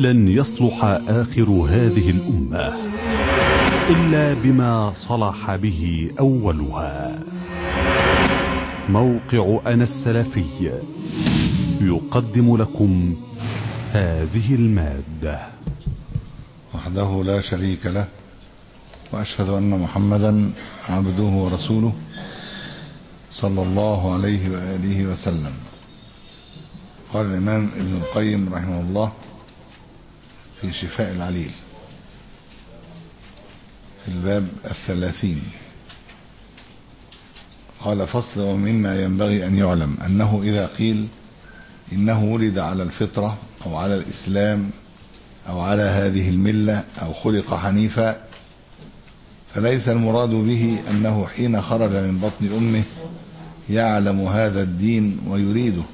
لن يصلح آخر هذه الأمة إلا بما صلح به أولها موقع أنا السلفي يقدم لكم هذه المادة وحده لا شريك له وأشهد أن محمدا عبده ورسوله صلى الله عليه وآله وسلم قال الإمام ابن القيم رحمه الله في شفاء العليل في الباب الثلاثين قال فصل ومما ينبغي أن يعلم أنه إذا قيل إنه ولد على الفطرة أو على الإسلام أو على هذه الملة أو خلق حنيفا فليس المراد به أنه حين خرج من بطن أمه يعلم هذا الدين ويريده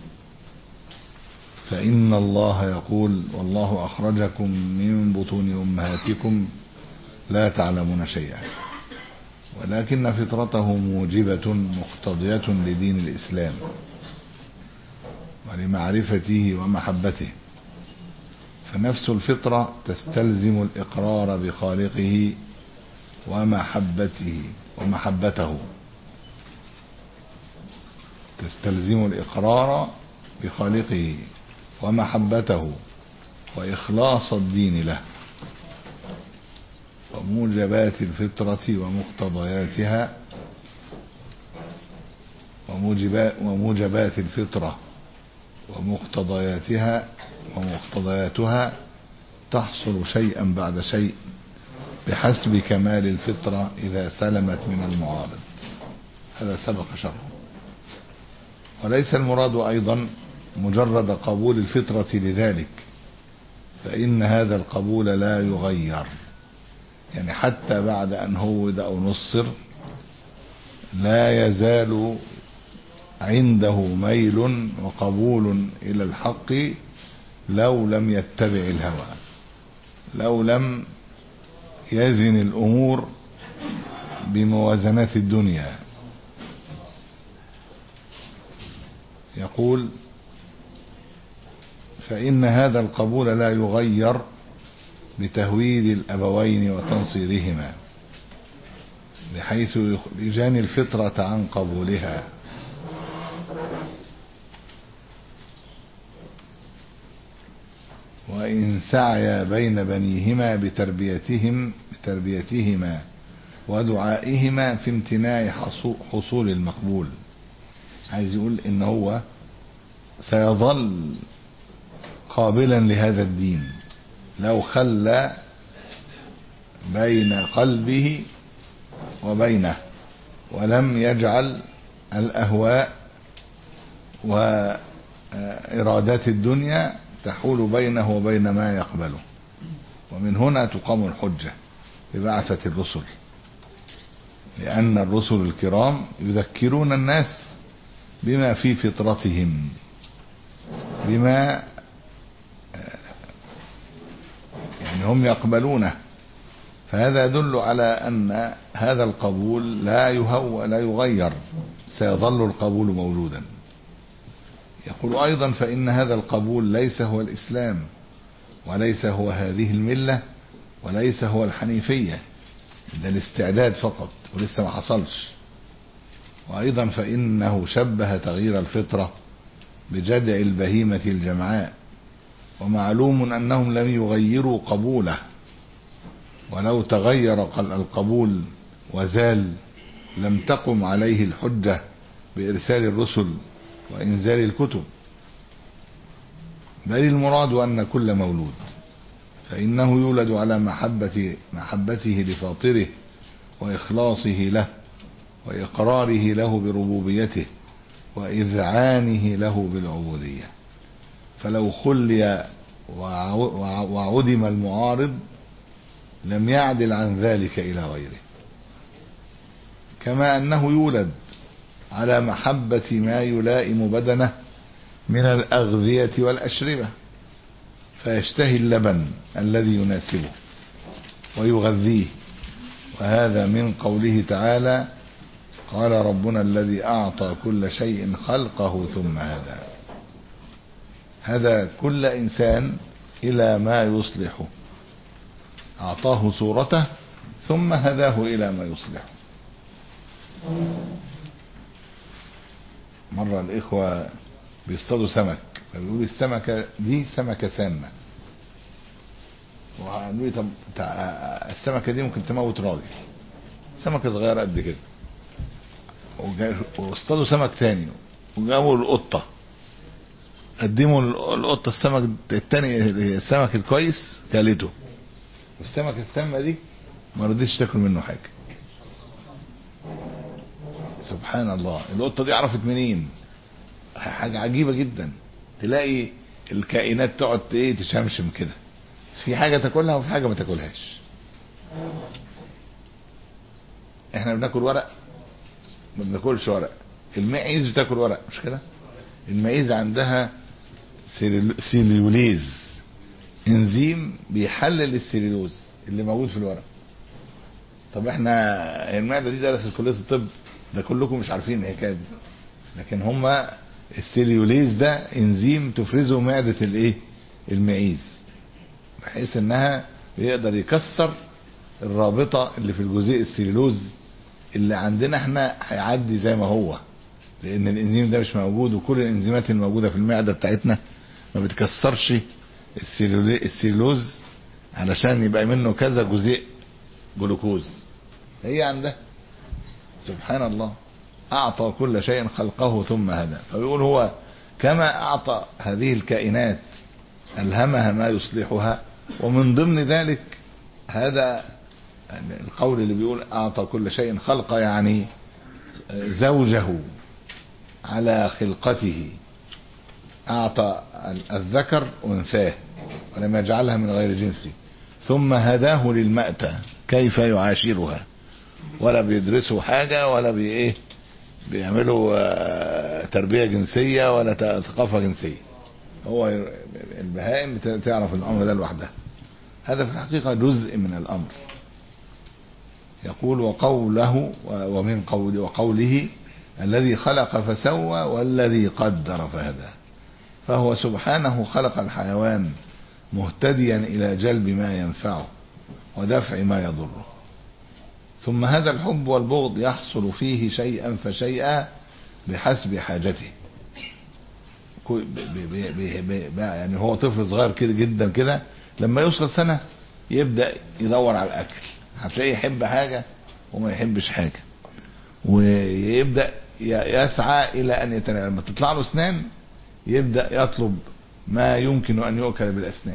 فإن الله يقول والله أخرجكم من بطون أمهاتكم لا تعلمون شيئا ولكن فطرته موجبة مقتضية لدين الإسلام ولمعرفته ومحبته فنفس الفطرة تستلزم الإقرار بخالقه ومحبته ومحبته تستلزم الإقرار بخالقه ومحبته وإخلاص الدين له وموجبات الفطرة ومقتضياتها وموجبات, وموجبات الفطرة ومقتضياتها ومقتضياتها تحصل شيئا بعد شيء بحسب كمال الفطرة إذا سلمت من المعارض هذا سبق شرحه وليس المراد أيضا مجرد قبول الفطرة لذلك فإن هذا القبول لا يغير يعني حتى بعد أن هود أو نصر لا يزال عنده ميل وقبول إلى الحق لو لم يتبع الهوى لو لم يزن الأمور بموازنات الدنيا يقول فإن هذا القبول لا يغير بتهويد الأبوين وتنصيرهما بحيث يخرجان الفطرة عن قبولها وإن سعيا بين بنيهما بتربيتهم بتربيتهما ودعائهما في امتناع حصول المقبول عايز يقول ان هو سيظل قابلا لهذا الدين لو خلى بين قلبه وبينه ولم يجعل الأهواء وإرادات الدنيا تحول بينه وبين ما يقبله ومن هنا تقام الحجة ببعثة الرسل لأن الرسل الكرام يذكرون الناس بما في فطرتهم بما يعني هم يقبلونه فهذا يدل على أن هذا القبول لا يهوى لا يغير سيظل القبول موجودا يقول أيضا فإن هذا القبول ليس هو الإسلام وليس هو هذه الملة وليس هو الحنيفية ده الاستعداد فقط ولسه ما حصلش وأيضا فإنه شبه تغيير الفطرة بجدع البهيمة الجمعاء ومعلوم أنهم لم يغيروا قبوله ولو تغير القبول وزال لم تقم عليه الحجة بإرسال الرسل وإنزال الكتب بل المراد أن كل مولود فإنه يولد على محبة محبته لفاطره وإخلاصه له وإقراره له بربوبيته وإذعانه له بالعبودية فلو خلي وعدم المعارض لم يعدل عن ذلك إلى غيره كما أنه يولد على محبة ما يلائم بدنه من الأغذية والأشربة فيشتهي اللبن الذي يناسبه ويغذيه وهذا من قوله تعالى قال ربنا الذي أعطى كل شيء خلقه ثم هدى هذا كل إنسان إلى ما يصلحه أعطاه صورته ثم هداه إلى ما يصلحه مرة الإخوة بيصطادوا سمك فبيقولوا السمكة دي سمكة سامة وقالوا لي طب تع- السمكة دي ممكن تموت راجل سمكة صغيرة قد كده وجا- واصطادوا سمك تاني وجابوا القطة قدموا ال- القطة السمك التاني السمك الكويس كلته والسمك السامة دي ما رضيتش تاكل منه حاجة سبحان الله القطة دي عرفت منين حاجة عجيبة جدا تلاقي الكائنات تقعد ايه تشمشم كده في حاجة تاكلها وفي حاجة ما تاكلهاش احنا بناكل ورق ما بناكلش ورق المعيز بتاكل ورق مش كده المعيز عندها سيلول- سيليوليز انزيم بيحلل السيلولوز اللي موجود في الورق طب احنا المعده دي درست كليه الطب ده كلكم مش عارفين الحكايه دي لكن هما السيليوليز ده انزيم تفرزه معده الايه المعيز بحيث انها يقدر يكسر الرابطه اللي في الجزيء السيلولوز اللي عندنا احنا هيعدي زي ما هو لان الانزيم ده مش موجود وكل الانزيمات الموجوده في المعده بتاعتنا ما بتكسرش السيلولي- السيلولوز علشان يبقى منه كذا جزيء جلوكوز هي عندها سبحان الله أعطى كل شيء خلقه ثم هدى فبيقول هو كما أعطى هذه الكائنات ألهمها ما يصلحها ومن ضمن ذلك هذا القول اللي بيقول أعطى كل شيء خلقه يعني زوجه على خلقته أعطى الذكر أنثاه ولم يجعلها من غير جنسه ثم هداه للمأتى كيف يعاشرها ولا بيدرسوا حاجة ولا بي ايه بيعملوا آه، تربية جنسية ولا ت- ثقافة جنسية هو ي- البهائم بت- تعرف الأمر ده لوحدها هذا في الحقيقة جزء من الأمر يقول وقوله و- ومن قول وقوله الذي خلق فسوى والذي قدر فهدى فهو سبحانه خلق الحيوان مهتديا إلى جلب ما ينفعه ودفع ما يضره ثم هذا الحب والبغض يحصل فيه شيئا فشيئا بحسب حاجته كو- ب- ب- ب- ب- ب- يعني هو طفل صغير كده جدا كده لما يوصل سنة يبدأ يدور على الأكل هتلاقيه يحب حاجة وما يحبش حاجة ويبدأ ي- يسعى إلى أن يتناول لما تطلع له أسنان يبدأ يطلب ما يمكن أن يؤكل بالأسنان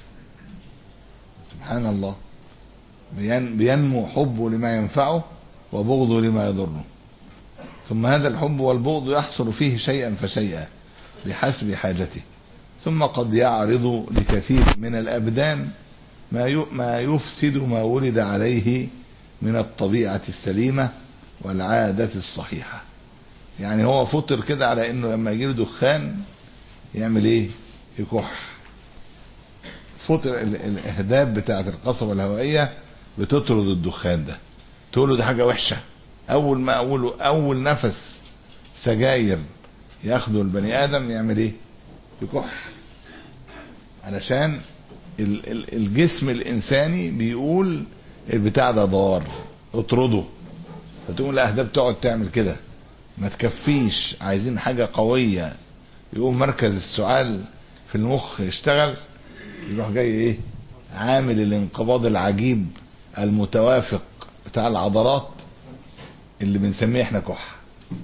سبحان الله بين- بينمو حبه لما ينفعه وبغضه لما يضره ثم هذا الحب والبغض يحصل فيه شيئا فشيئا بحسب حاجته ثم قد يعرض لكثير من الأبدان ما ي- ما يفسد ما ولد عليه من الطبيعة السليمة والعادة الصحيحة يعني هو فطر كده على انه لما يجيله دخان يعمل ايه يكح فطر ال- الاهداب بتاعه القصبة الهوائية بتطرد الدخان ده تقول له ده حاجة وحشة اول ما اقوله اول نفس سجاير ياخده البني ادم يعمل ايه يكح علشان ال- ال- الجسم الانساني بيقول البتاع ده ضار اطرده فتقوم الاهداب تقعد تعمل كده ما تكفيش عايزين حاجة قوية يقوم مركز السعال في المخ يشتغل يروح جاي ايه عامل الانقباض العجيب المتوافق بتاع العضلات اللي بنسميه احنا كح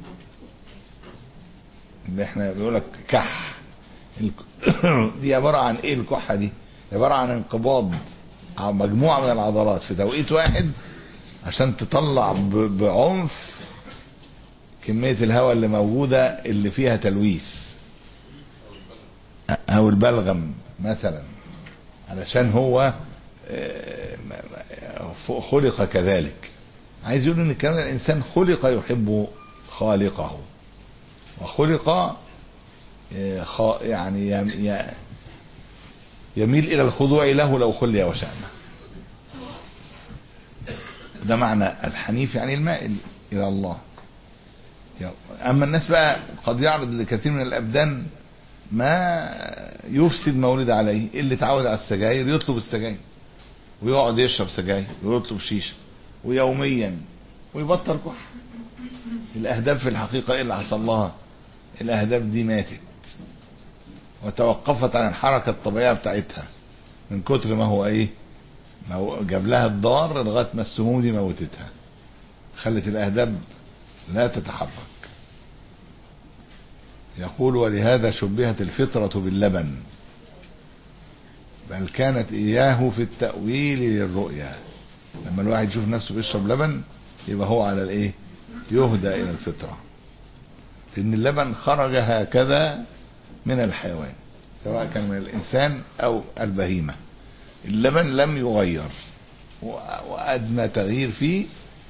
اللي احنا بيقولك كح الك- دي عبارة عن ايه الكحة دي عبارة عن انقباض ع- مجموعة من العضلات في توقيت واحد عشان تطلع ب- بعنف كمية الهواء اللي موجودة اللي فيها تلويث او البلغم مثلا علشان هو آه، ما- ما- ف- خلق كذلك عايز يقول ان الكلام ده الانسان خلق يحب خالقه وخلق آه، خا- يعني يم- ي- يميل الى الخضوع له لو خلي وشأنه ده معنى الحنيف يعني المائل الى الله اما الناس بقى قد يعرض لكثير من الابدان ما يفسد مولد عليه اللي اتعود على السجاير يطلب السجاير ويقعد يشرب سجاير ويطلب شيشه ويوميا ويبطل كح الاهداف في الحقيقه ايه اللي حصل لها الاهداف دي ماتت وتوقفت عن الحركه الطبيعيه بتاعتها من كتر ما هو ايه ما هو جاب لها الضار لغايه ما السموم دي موتتها خلت الاهداف لا تتحرك يقول ولهذا شبهت الفطرة باللبن بل كانت إياه في التأويل للرؤيا لما الواحد يشوف نفسه بيشرب لبن يبقى هو على الايه يهدى الى الفطرة لان اللبن خرج هكذا من الحيوان سواء كان من الانسان او البهيمة اللبن لم يغير وادنى تغيير فيه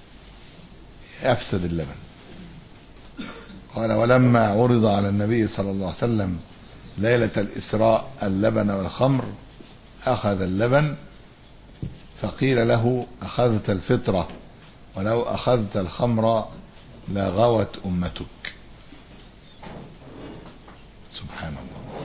يفسد اللبن قال ولما عرض على النبي صلى الله عليه وسلم ليلة الإسراء اللبن والخمر أخذ اللبن فقيل له أخذت الفطرة ولو أخذت الخمر لغوت أمتك سبحان الله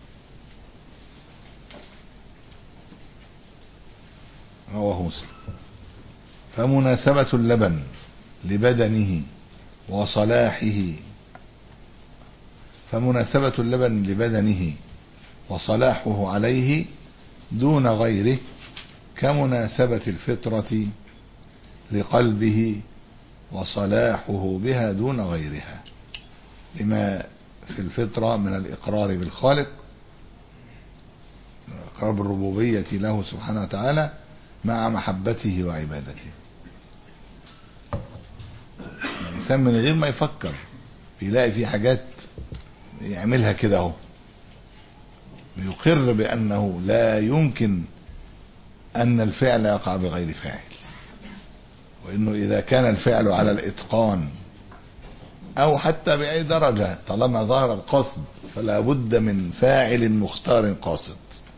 رواه مسلم فمناسبة اللبن لبدنه وصلاحه فمناسبة اللبن لبدنه وصلاحه عليه دون غيره كمناسبة الفطرة لقلبه وصلاحه بها دون غيرها لما في الفطرة من الإقرار بالخالق الإقرار بالربوبية له سبحانه وتعالى مع محبته وعبادته الإنسان من غير ما يفكر بيلاقي في حاجات يعملها كده اهو يقر بأنه لا يمكن أن الفعل يقع بغير فاعل وانه اذا كان الفعل على الاتقان او حتى باي درجة طالما ظهر القصد فلا بد من فاعل مختار قاصد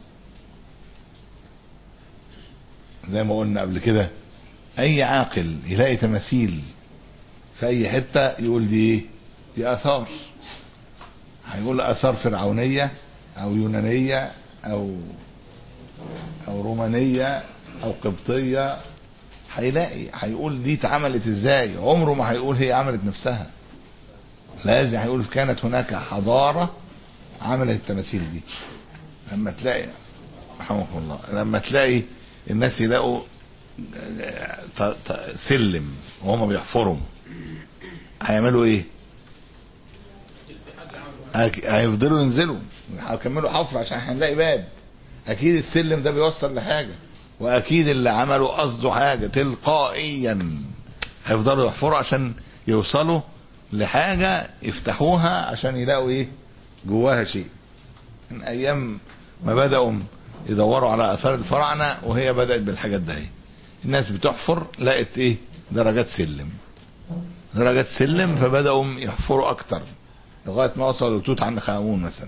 زي ما قلنا قبل كده اي عاقل يلاقي تماثيل في اي حتة يقول دي ايه دي اثار هيقول اثار فرعونية او يونانية او او رومانية او قبطية هيلاقي هيقول دي اتعملت ازاي عمره ما هيقول هي عملت نفسها لازم هيقول كانت هناك حضارة عملت التماثيل دي لما تلاقي رحمكم الله لما تلاقي الناس يلاقوا سلم وهم بيحفروا هيعملوا ايه هيفضلوا ينزلوا هيكملوا حفر عشان هنلاقي باب اكيد السلم ده بيوصل لحاجه واكيد اللي عملوا قصده حاجة تلقائيا هيفضلوا يحفروا عشان يوصلوا لحاجة يفتحوها عشان يلاقوا ايه جواها شيء من ايام ما بدأوا يدوروا على اثار الفراعنة وهي بدأت بالحاجات ده الناس بتحفر لقت ايه درجات سلم درجات سلم فبدأوا يحفروا اكتر لغاية ما وصلوا لتوت عنخ آمون مثلا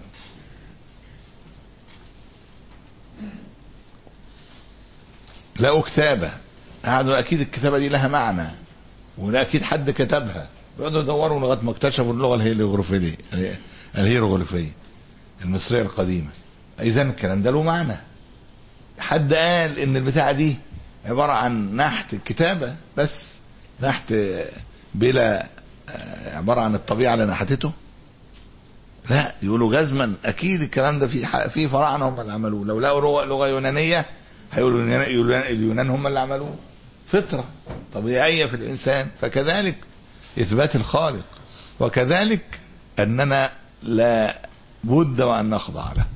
لقوا كتابة قعدوا اكيد الكتابة دي لها معنى ولا اكيد حد كتبها بيقعدوا يدوروا لغاية ما اكتشفوا اللغة الهيروغليفية دي الهيروغليفية المصرية القديمة اذا الكلام ده له معنى حد قال ان البتاعة دي عبارة عن نحت الكتابة بس نحت بلا عبارة عن الطبيعة اللي نحتته لا يقولوا جزما اكيد الكلام ده في في فراعنه هم اللي عملوه لو لقوا لغه يونانيه هيقولوا اليونان هم اللي عملوه فطره طبيعيه في الانسان فكذلك اثبات الخالق وكذلك اننا لا بد وان نخضع له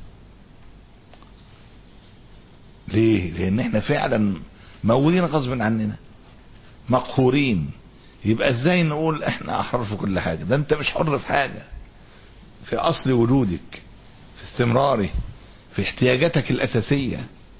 ليه لان احنا فعلا موجودين غصب عننا مقهورين يبقى ازاي نقول احنا احرار في كل حاجه ده انت مش حر في حاجه في اصل وجودك في استمراره في احتياجاتك الاساسيه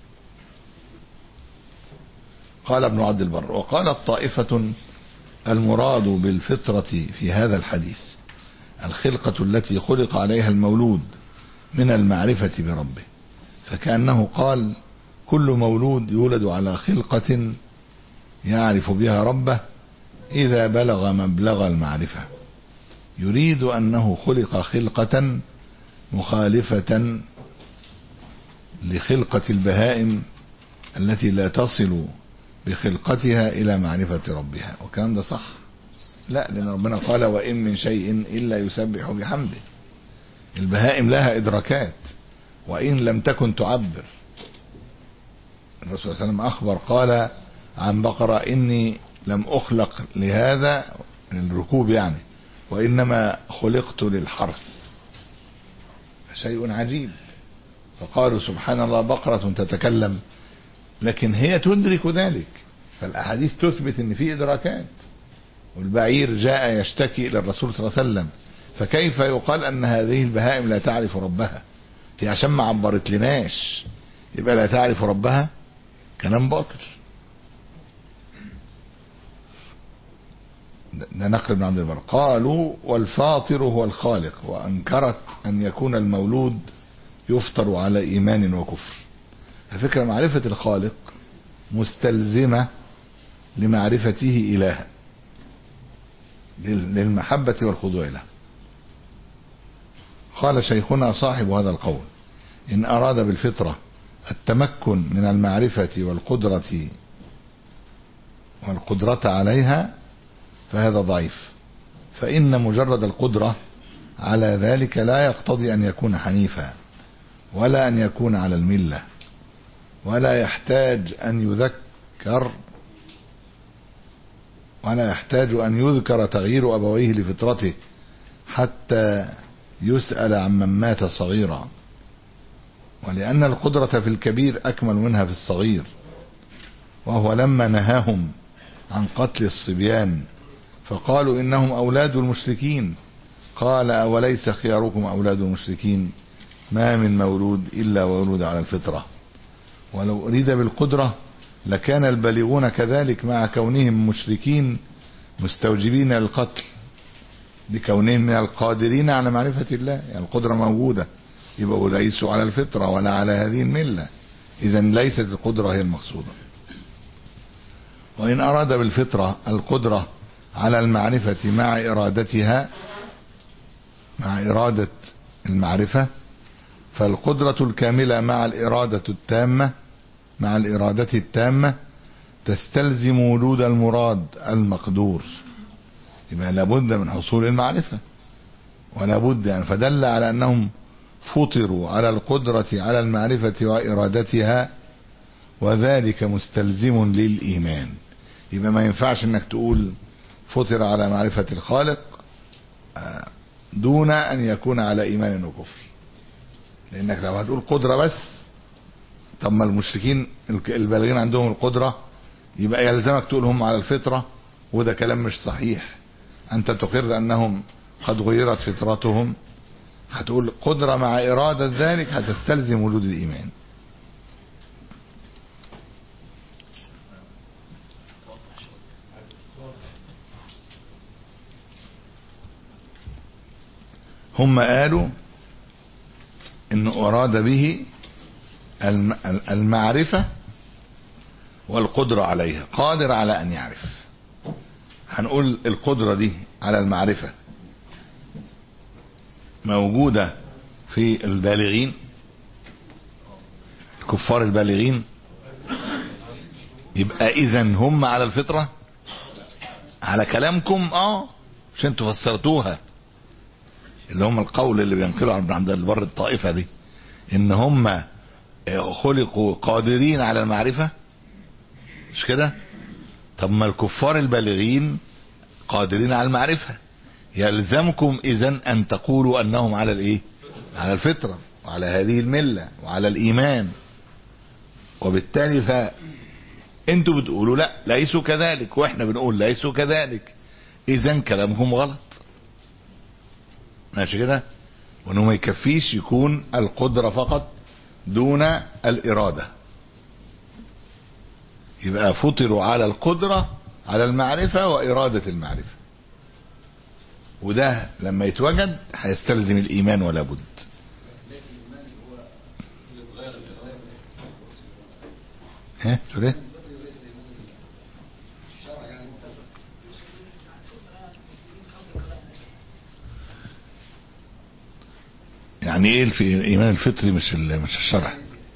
قال ابن عبد البر وقالت طائفة المراد بالفطرة في هذا الحديث الخلقة التي خلق عليها المولود من المعرفة بربه فكأنه قال كل مولود يولد على خلقة يعرف بها ربه إذا بلغ مبلغ المعرفة يريد أنه خلق خلقة مخالفة لخلقة البهائم التي لا تصل بخلقتها إلى معرفة ربها والكلام ده صح لا لأن ربنا قال وإن من شيء إلا يسبح بحمده البهائم لها إدراكات وإن لم تكن تعبر الرسول صلى الله عليه وسلم أخبر قال عن بقرة إني لم أخلق لهذا الركوب يعني وإنما خلقت للحرث شيء عجيب فقالوا سبحان الله بقرة تتكلم لكن هي تدرك ذلك فالأحاديث تثبت أن في إدراكات والبعير جاء يشتكي إلى الرسول صلى الله عليه وسلم فكيف يقال أن هذه البهائم لا تعرف ربها هي عشان ما عبرت لناش يبقى لا تعرف ربها كلام باطل ده نقل ابن عبد البر قالوا والفاطر هو الخالق وأنكرت أن يكون المولود يفطر على إيمان وكفر الفكرة معرفة الخالق مستلزمة لمعرفته إلها للمحبة والخضوع له قال شيخنا صاحب هذا القول إن أراد بالفطرة التمكن من المعرفة والقدرة والقدرة عليها فهذا ضعيف فإن مجرد القدرة على ذلك لا يقتضي أن يكون حنيفا ولا أن يكون على الملة ولا يحتاج أن يذكر ولا يحتاج أن يذكر تغيير أبويه لفطرته حتى يسأل عن من مات صغيرا ولأن القدرة في الكبير أكمل منها في الصغير وهو لما نهاهم عن قتل الصبيان فقالوا إنهم أولاد المشركين قال أوليس خياركم أولاد المشركين ما من مولود إلا ويولد على الفطرة ولو أريد بالقدرة لكان البالغون كذلك مع كونهم مشركين مستوجبين للقتل لكونهم من القادرين على معرفة الله يعني القدرة موجودة يبقوا ليسوا على الفطرة ولا على هذه الملة إذا ليست القدرة هي المقصودة وإن أراد بالفطرة القدرة على المعرفة مع إرادتها مع إرادة المعرفة فالقدرة الكاملة مع الإرادة التامة مع الإرادة التامة تستلزم وجود المراد المقدور يبقى لابد من حصول المعرفة ولا بد يعني فدل على أنهم فطروا على القدرة على المعرفة وإرادتها وذلك مستلزم للإيمان يبقى ما ينفعش انك تقول فطر على معرفة الخالق دون أن يكون على إيمان وكفر لأنك لو هتقول قدرة بس طب ما المشركين البالغين عندهم القدرة يبقى يلزمك تقول هم على الفطرة وده كلام مش صحيح أنت تقر أنهم قد غيرت فطرتهم هتقول قدرة مع إرادة ذلك هتستلزم وجود الإيمان هم قالوا انه اراد به المعرفة والقدرة عليها قادر على ان يعرف هنقول القدرة دي على المعرفة موجودة في البالغين الكفار البالغين يبقى اذا هم على الفطرة على كلامكم اه مش انتوا فسرتوها اللي هم القول اللي بينقلوا عن عبد البر الطائفة دي ان هم خلقوا قادرين على المعرفة مش كده طب ما الكفار البالغين قادرين على المعرفة يلزمكم اذا ان تقولوا انهم على الايه على الفطرة وعلى هذه الملة وعلى الايمان وبالتالي ف انتوا بتقولوا لا ليسوا كذلك واحنا بنقول ليسوا كذلك اذا كلامهم غلط ماشي كده وانه ما يكفيش يكون القدرة فقط دون الارادة يبقى فطروا على القدرة على المعرفة وارادة المعرفة وده لما يتوجد هيستلزم الايمان ولا بد ها تقول ايه يعني يعني ايه في الايمان الفطري مش ال- مش الشرعي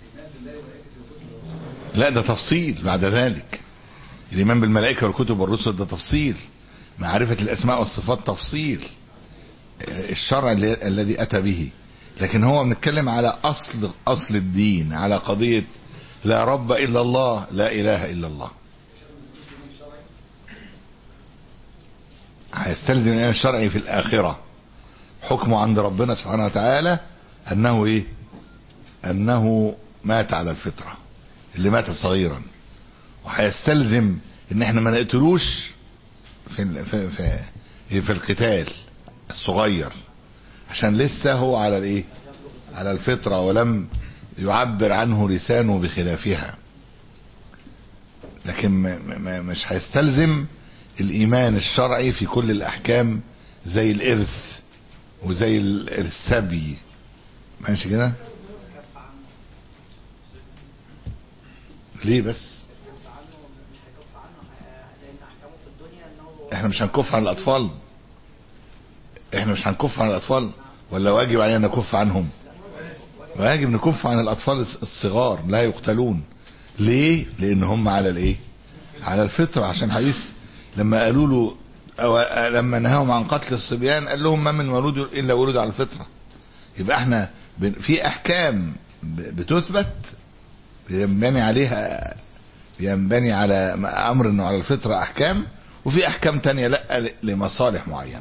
لا ده تفصيل بعد ذلك الايمان بالملائكه والكتب والرسل ده تفصيل معرفه الاسماء والصفات تفصيل الشرع اللي- الذي اتى به لكن هو بنتكلم على اصل اصل الدين على قضيه لا رب الا الله لا اله الا الله هيستلزم الايمان الشرعي في الاخره حكمه عند ربنا سبحانه وتعالى انه ايه انه مات على الفطره اللي مات صغيرا وهيستلزم ان احنا ما نقتلوش في ال- في في, في القتال الصغير عشان لسه هو على الايه على الفطره ولم يعبر عنه لسانه بخلافها لكن م- م- مش هيستلزم الايمان الشرعي في كل الاحكام زي الارث وزي ال- السبي ماشي كده ليه بس احنا مش هنكف عن الاطفال احنا مش هنكف عن الاطفال ولا واجب علينا نكف عنهم واجب نكف عن الاطفال الصغار لا يقتلون ليه لان هم على الايه على الفطره عشان حديث لما قالوا له أو لما نهاهم عن قتل الصبيان قال لهم ما من مولود الا ولد على الفطره يبقى احنا بن- في احكام ب- بتثبت بينبني عليها بينبني على امر انه على الفطره احكام وفي احكام تانية لا ل- لمصالح معينه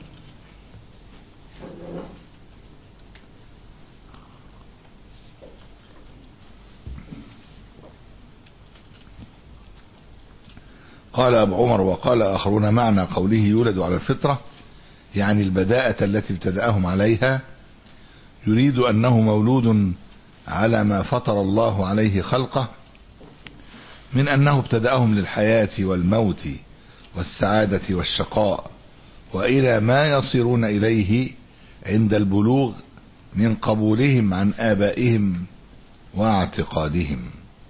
قال أبو عمر وقال آخرون معنى قوله يولد على الفطرة يعني البداءة التي ابتدأهم عليها يريد أنه مولود على ما فطر الله عليه خلقه من أنه ابتدأهم للحياة والموت والسعادة والشقاء وإلى ما يصيرون إليه عند البلوغ من قبولهم عن آبائهم واعتقادهم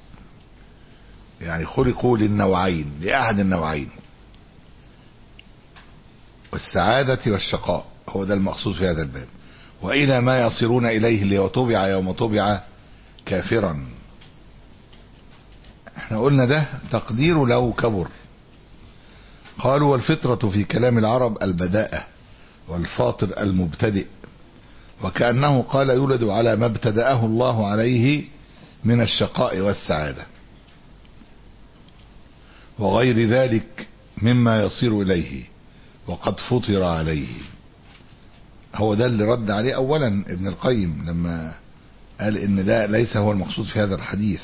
يعني خلقوا للنوعين لأحد النوعين والسعادة والشقاء هو ده المقصود في هذا الباب وإلى ما يصيرون إليه اللي هو طبع يوم طبع كافرا احنا قلنا ده تقدير لو كبر قالوا والفطرة في كلام العرب البداءة والفاطر المبتدئ وكأنه قال يولد على ما ابتدأه الله عليه من الشقاء والسعادة وغير ذلك مما يصير إليه وقد فطر عليه هو ده اللي رد عليه أولا ابن القيم لما قال إن ده ليس هو المقصود في هذا الحديث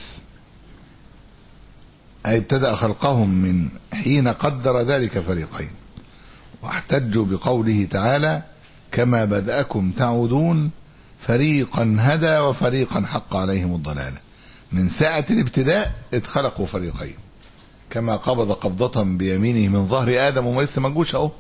أي ابتدأ خلقهم من حين قدر ذلك فريقين واحتجوا بقوله تعالى كما بدأكم تعودون فريقا هدى وفريقا حق عليهم الضلالة من ساعة الابتداء اتخلقوا فريقين كما قبض قبضة بيمينه من ظهر آدم وما لسه ما جوش اهو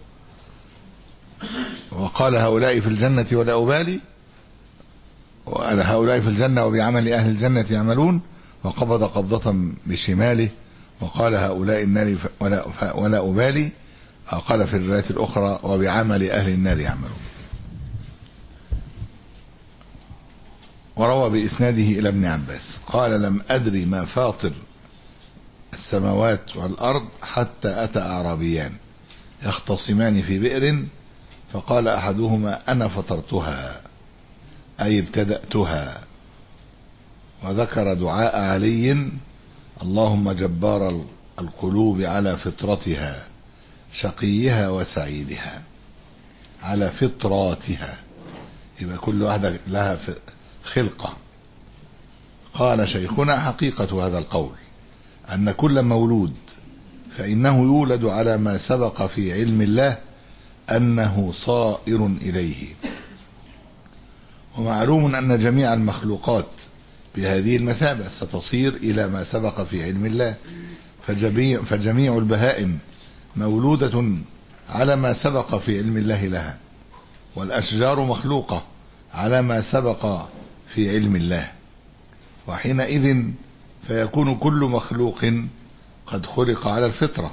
وقال هؤلاء في الجنة ولا أبالي وقال هؤلاء في الجنة وبعمل أهل الجنة يعملون وقبض قبضة بشماله وقال هؤلاء النار ف- ولا, ف- ولا أبالي قال في الرواية الأخرى وبعمل أهل النار يعملون وروى بإسناده إلى ابن عباس قال لم أدري ما فاطر السماوات والأرض حتى أتى أعرابيان يختصمان في بئر فقال أحدهما أنا فطرتها أي ابتدأتها وذكر دعاء علي اللهم جبار القلوب على فطرتها شقيها وسعيدها على فطراتها يبقى كل واحدة لها ف- خلقة قال شيخنا حقيقة هذا القول أن كل مولود فإنه يولد على ما سبق في علم الله أنه صائر إليه ومعلوم أن جميع المخلوقات بهذه المثابة ستصير إلى ما سبق في علم الله فجميع, فجميع البهائم مولودة على ما سبق في علم الله لها والأشجار مخلوقة على ما سبق في علم الله وحينئذ فيكون كل مخلوق قد خلق على الفطرة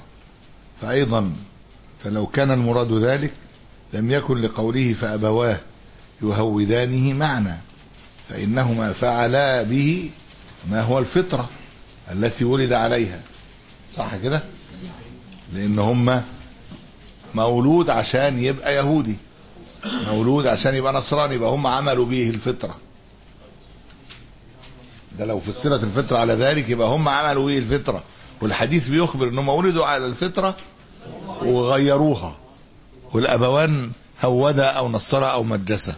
فأيضا فلو كان المراد ذلك لم يكن لقوله فأبواه يهودانه معنى فإنهما فعلا به ما هو الفطرة التي ولد عليها صح كده لأن هما مولود عشان يبقى يهودي مولود عشان يبقى نصراني يبقى هم عملوا به الفطرة ده لو فسرت الفطرة على ذلك يبقى هم عملوا به الفطرة والحديث بيخبر انهم ولدوا على الفطرة وغيروها والابوان هودا او نصرا او مجسا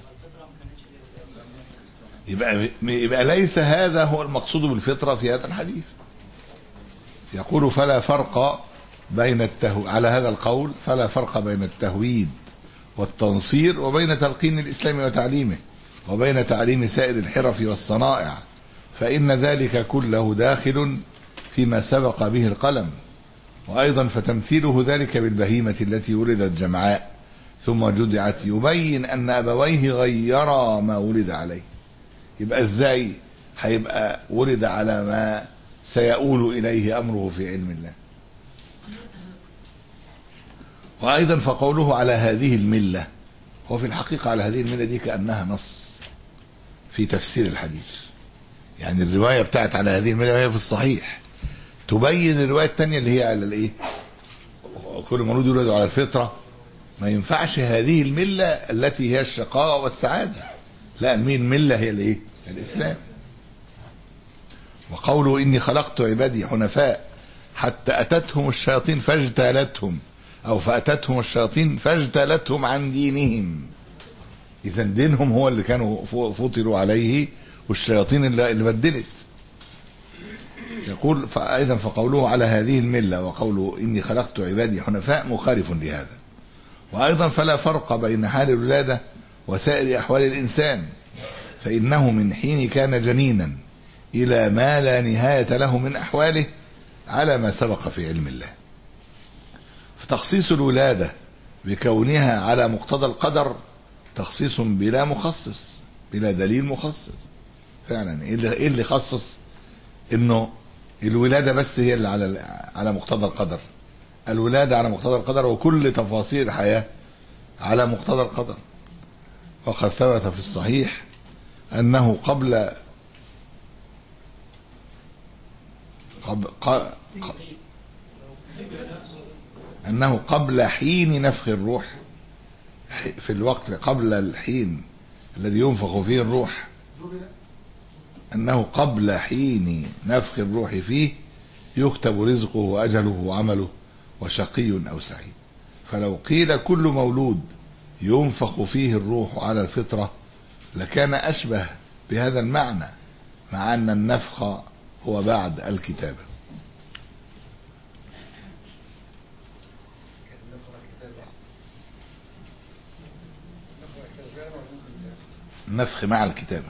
يبقى يبقى ليس هذا هو المقصود بالفطرة في هذا الحديث يقول فلا فرق بين التهو على هذا القول فلا فرق بين التهويد والتنصير وبين تلقين الإسلام وتعليمه وبين تعليم سائر الحرف والصنائع فإن ذلك كله داخل فيما سبق به القلم وأيضا فتمثيله ذلك بالبهيمة التي ولدت جمعاء ثم جدعت يبين أن أبويه غيرا ما ولد عليه يبقى ازاي هيبقى ولد على ما سيؤول إليه أمره في علم الله وأيضا فقوله على هذه الملة هو في الحقيقة على هذه الملة دي كأنها نص في تفسير الحديث يعني الرواية بتاعت على هذه الملة وهي في الصحيح تبين الرواية الثانية اللي هي على الايه كل مولود يولد على الفطرة ما ينفعش هذه الملة التي هي الشقاوة والسعادة لا مين الملة هي الايه الاسلام وقوله اني خلقت عبادي حنفاء حتى اتتهم الشياطين فاجتالتهم او فاتتهم الشياطين فاجتالتهم عن دينهم اذا دينهم هو اللي كانوا فطروا عليه والشياطين اللي, اللي بدلت يقول فايضا فقوله على هذه المله وقوله اني خلقت عبادي حنفاء مخالف لهذا وايضا فلا فرق بين حال الولاده وسائر احوال الانسان فانه من حين كان جنينا الى ما لا نهايه له من احواله على ما سبق في علم الله فتخصيص الولاده بكونها على مقتضى القدر تخصيص بلا مخصص بلا دليل مخصص فعلا ايه اللي, إيه اللي خصص انه الولاده بس هي اللي على على مقتضى القدر الولاده على مقتضى القدر وكل تفاصيل الحياه على مقتضى القدر وقد ثبت في الصحيح انه قبل قبل ق... انه قبل حين نفخ الروح في الوقت قبل الحين الذي ينفخ فيه الروح انه قبل حين نفخ الروح فيه يكتب رزقه واجله وعمله وشقي او سعيد فلو قيل كل مولود ينفخ فيه الروح على الفطره لكان اشبه بهذا المعنى مع ان النفخ هو بعد الكتابه النفخ مع الكتابة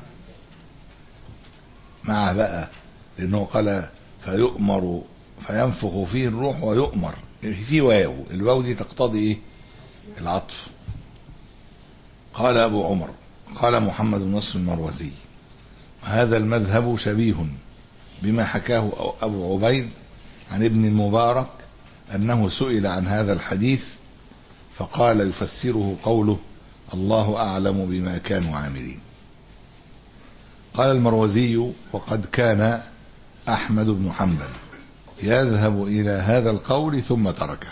مع بقى لأنه قال فيؤمر فينفخ فيه الروح ويؤمر في واو الواو دي تقتضي ايه العطف قال أبو عمر قال محمد بن نصر المروزي وهذا المذهب شبيه بما حكاه أبو عبيد عن ابن المبارك أنه سئل عن هذا الحديث فقال يفسره قوله الله أعلم بما كانوا عاملين قال المروزي وقد كان أحمد بن حنبل يذهب إلى هذا القول ثم تركه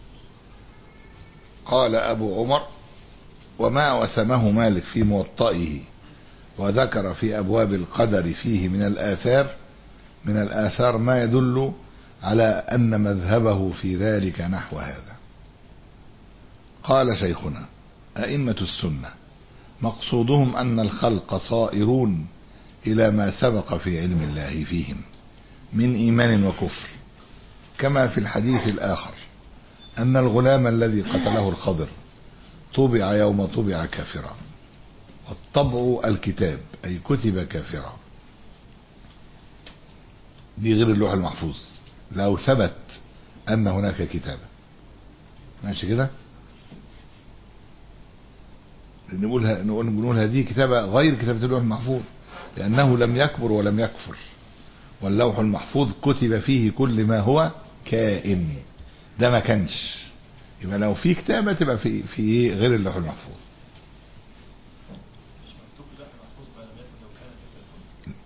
قال أبو عمر وما وسمه مالك في موطئه وذكر في أبواب القدر فيه من الآثار من الآثار ما يدل على أن مذهبه في ذلك نحو هذا قال شيخنا أئمة السنة مقصودهم أن الخلق صائرون إلى ما سبق في علم الله فيهم من إيمان وكفر كما في الحديث الآخر أن الغلام الذي قتله الخضر طبع يوم طبع كافرا والطبع الكتاب أي كتب كافرا دي غير اللوح المحفوظ لو ثبت أن هناك كتابة ماشي كده نقولها نقول نقول هذه كتابة غير كتابة اللوح المحفوظ لأنه لم يكبر ولم يكفر واللوح المحفوظ كتب فيه كل ما هو كائن ده ما كانش يبقى لو في كتابة تبقى في في غير اللوح المحفوظ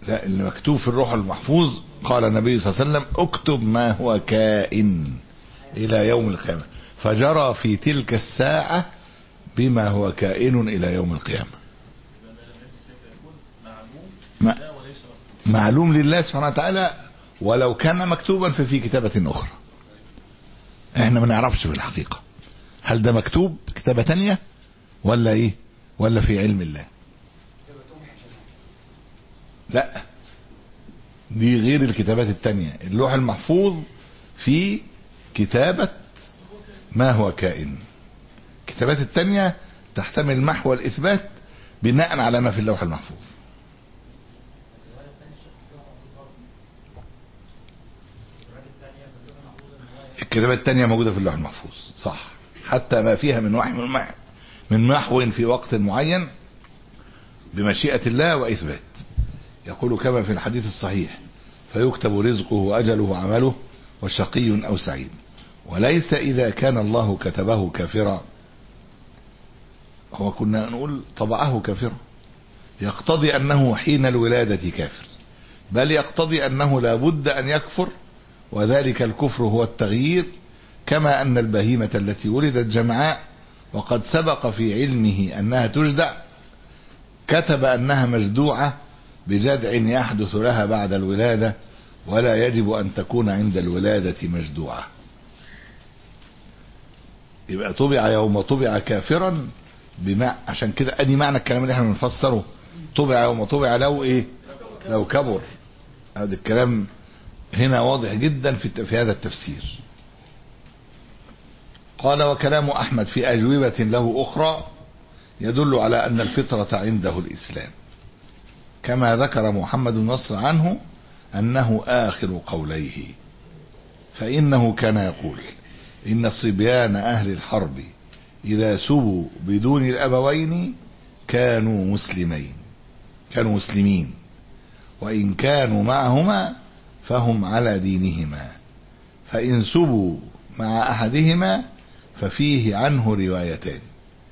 لا اللي مكتوب في الروح المحفوظ قال النبي صلى الله عليه وسلم اكتب ما هو كائن الى يوم القيامة فجرى في تلك الساعة بما هو كائن الى يوم القيامة ما معلوم لله سبحانه وتعالى ولو كان مكتوبا ففي كتابة اخرى احنا ما نعرفش في الحقيقة هل ده مكتوب كتابة تانية ولا ايه ولا في علم الله لا دي غير الكتابات التانية اللوح المحفوظ في كتابة ما هو كائن الكتابات التانية تحتمل محو الإثبات بناء على ما في اللوح المحفوظ الكتابات التانية موجودة في اللوح المحفوظ صح حتى ما فيها من وحي من محو من محو في وقت معين بمشيئة الله وإثبات يقول كما في الحديث الصحيح فيكتب رزقه وأجله وعمله وشقي أو سعيد وليس إذا كان الله كتبه كافرا هو كنا نقول طبعه كافرا يقتضي أنه حين الولادة كافر بل يقتضي أنه لا بد أن يكفر وذلك الكفر هو التغيير كما أن البهيمة التي ولدت جمعاء وقد سبق في علمه أنها تجدع كتب أنها مجدوعة بجدع يحدث لها بعد الولادة ولا يجب أن تكون عند الولادة مجدوعة يبقى طبع يوم طبع كافرا بما عشان كده ادي معنى الكلام اللي احنا بنفسره طبع يوم طبع لو ايه لو كبر هذا الكلام هنا واضح جدا في في هذا التفسير قال وكلام احمد في اجوبه له اخرى يدل على ان الفطره عنده الاسلام كما ذكر محمد النصر عنه انه اخر قوليه فانه كان يقول ان صبيان اهل الحرب اذا سبوا بدون الابوين كانوا مسلمين كانوا مسلمين وان كانوا معهما فهم على دينهما فان سبوا مع احدهما ففيه عنه روايتان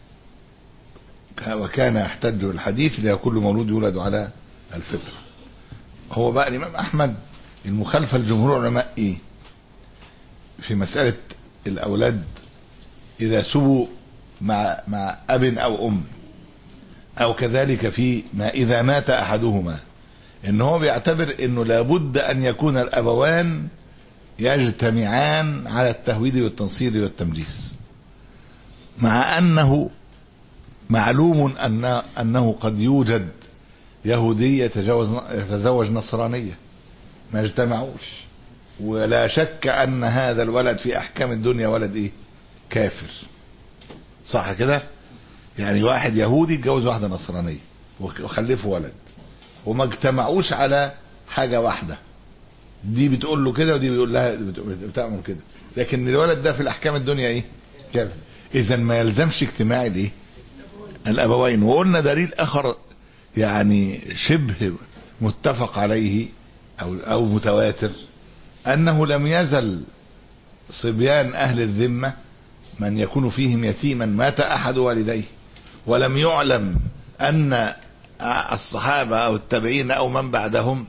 وكان يحتج الحديث لأن كل مولود يولد على الفطرة هو بقى الإمام أحمد المخالفة لجمهور العلماء إيه في مسألة الأولاد إذا سبوا مع مع أب أو أم أو كذلك في ما إذا مات أحدهما إن هو بيعتبر إنه لابد أن يكون الأبوان يجتمعان على التهويد والتنصير والتمجيس مع أنه معلوم أن أنه قد يوجد يهودي يتجوز يتزوج نصرانية ما اجتمعوش ولا شك أن هذا الولد في أحكام الدنيا ولد إيه كافر صح كده يعني واحد يهودي اتجوز واحدة نصرانية وخلفوا ولد وما اجتمعوش على حاجة واحدة دي بتقول له كده ودي بيقول لها بتأمر كده لكن الولد ده في الأحكام الدنيا إيه كافر إذا ما يلزمش اجتماع الإيه الابوين وقلنا دليل اخر يعني شبه متفق عليه او او متواتر انه لم يزل صبيان اهل الذمه من يكون فيهم يتيما مات احد والديه ولم يعلم ان الصحابه او التابعين او من بعدهم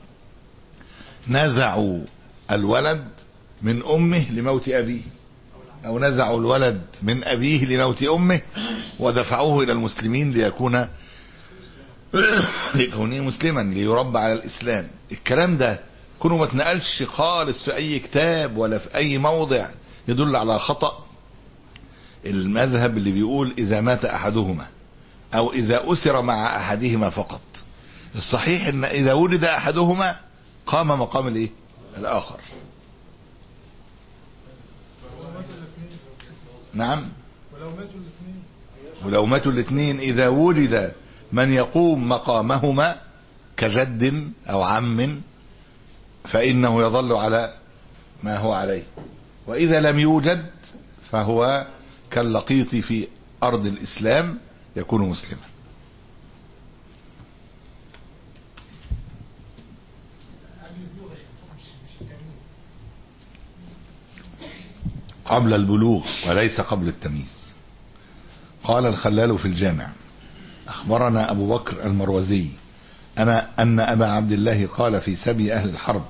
نزعوا الولد من امه لموت ابيه او نزعوا الولد من ابيه لموت امه ودفعوه الى المسلمين ليكون لكونه مسلما ليربى على الاسلام الكلام ده كونه ما اتنقلش خالص في اي كتاب ولا في اي موضع يدل على خطأ المذهب اللي بيقول اذا مات احدهما او اذا اسر مع احدهما فقط الصحيح ان اذا ولد احدهما قام مقام الايه الاخر نعم ولو ماتوا الاثنين ولو ماتوا الاثنين اذا ولد من يقوم مقامهما كجد او عم فانه يظل على ما هو عليه واذا لم يوجد فهو كاللقيط في ارض الاسلام يكون مسلما قبل البلوغ وليس قبل التمييز قال الخلال في الجامع أخبرنا أبو بكر المروزي أنا أن أبا عبد الله قال في سبي أهل الحرب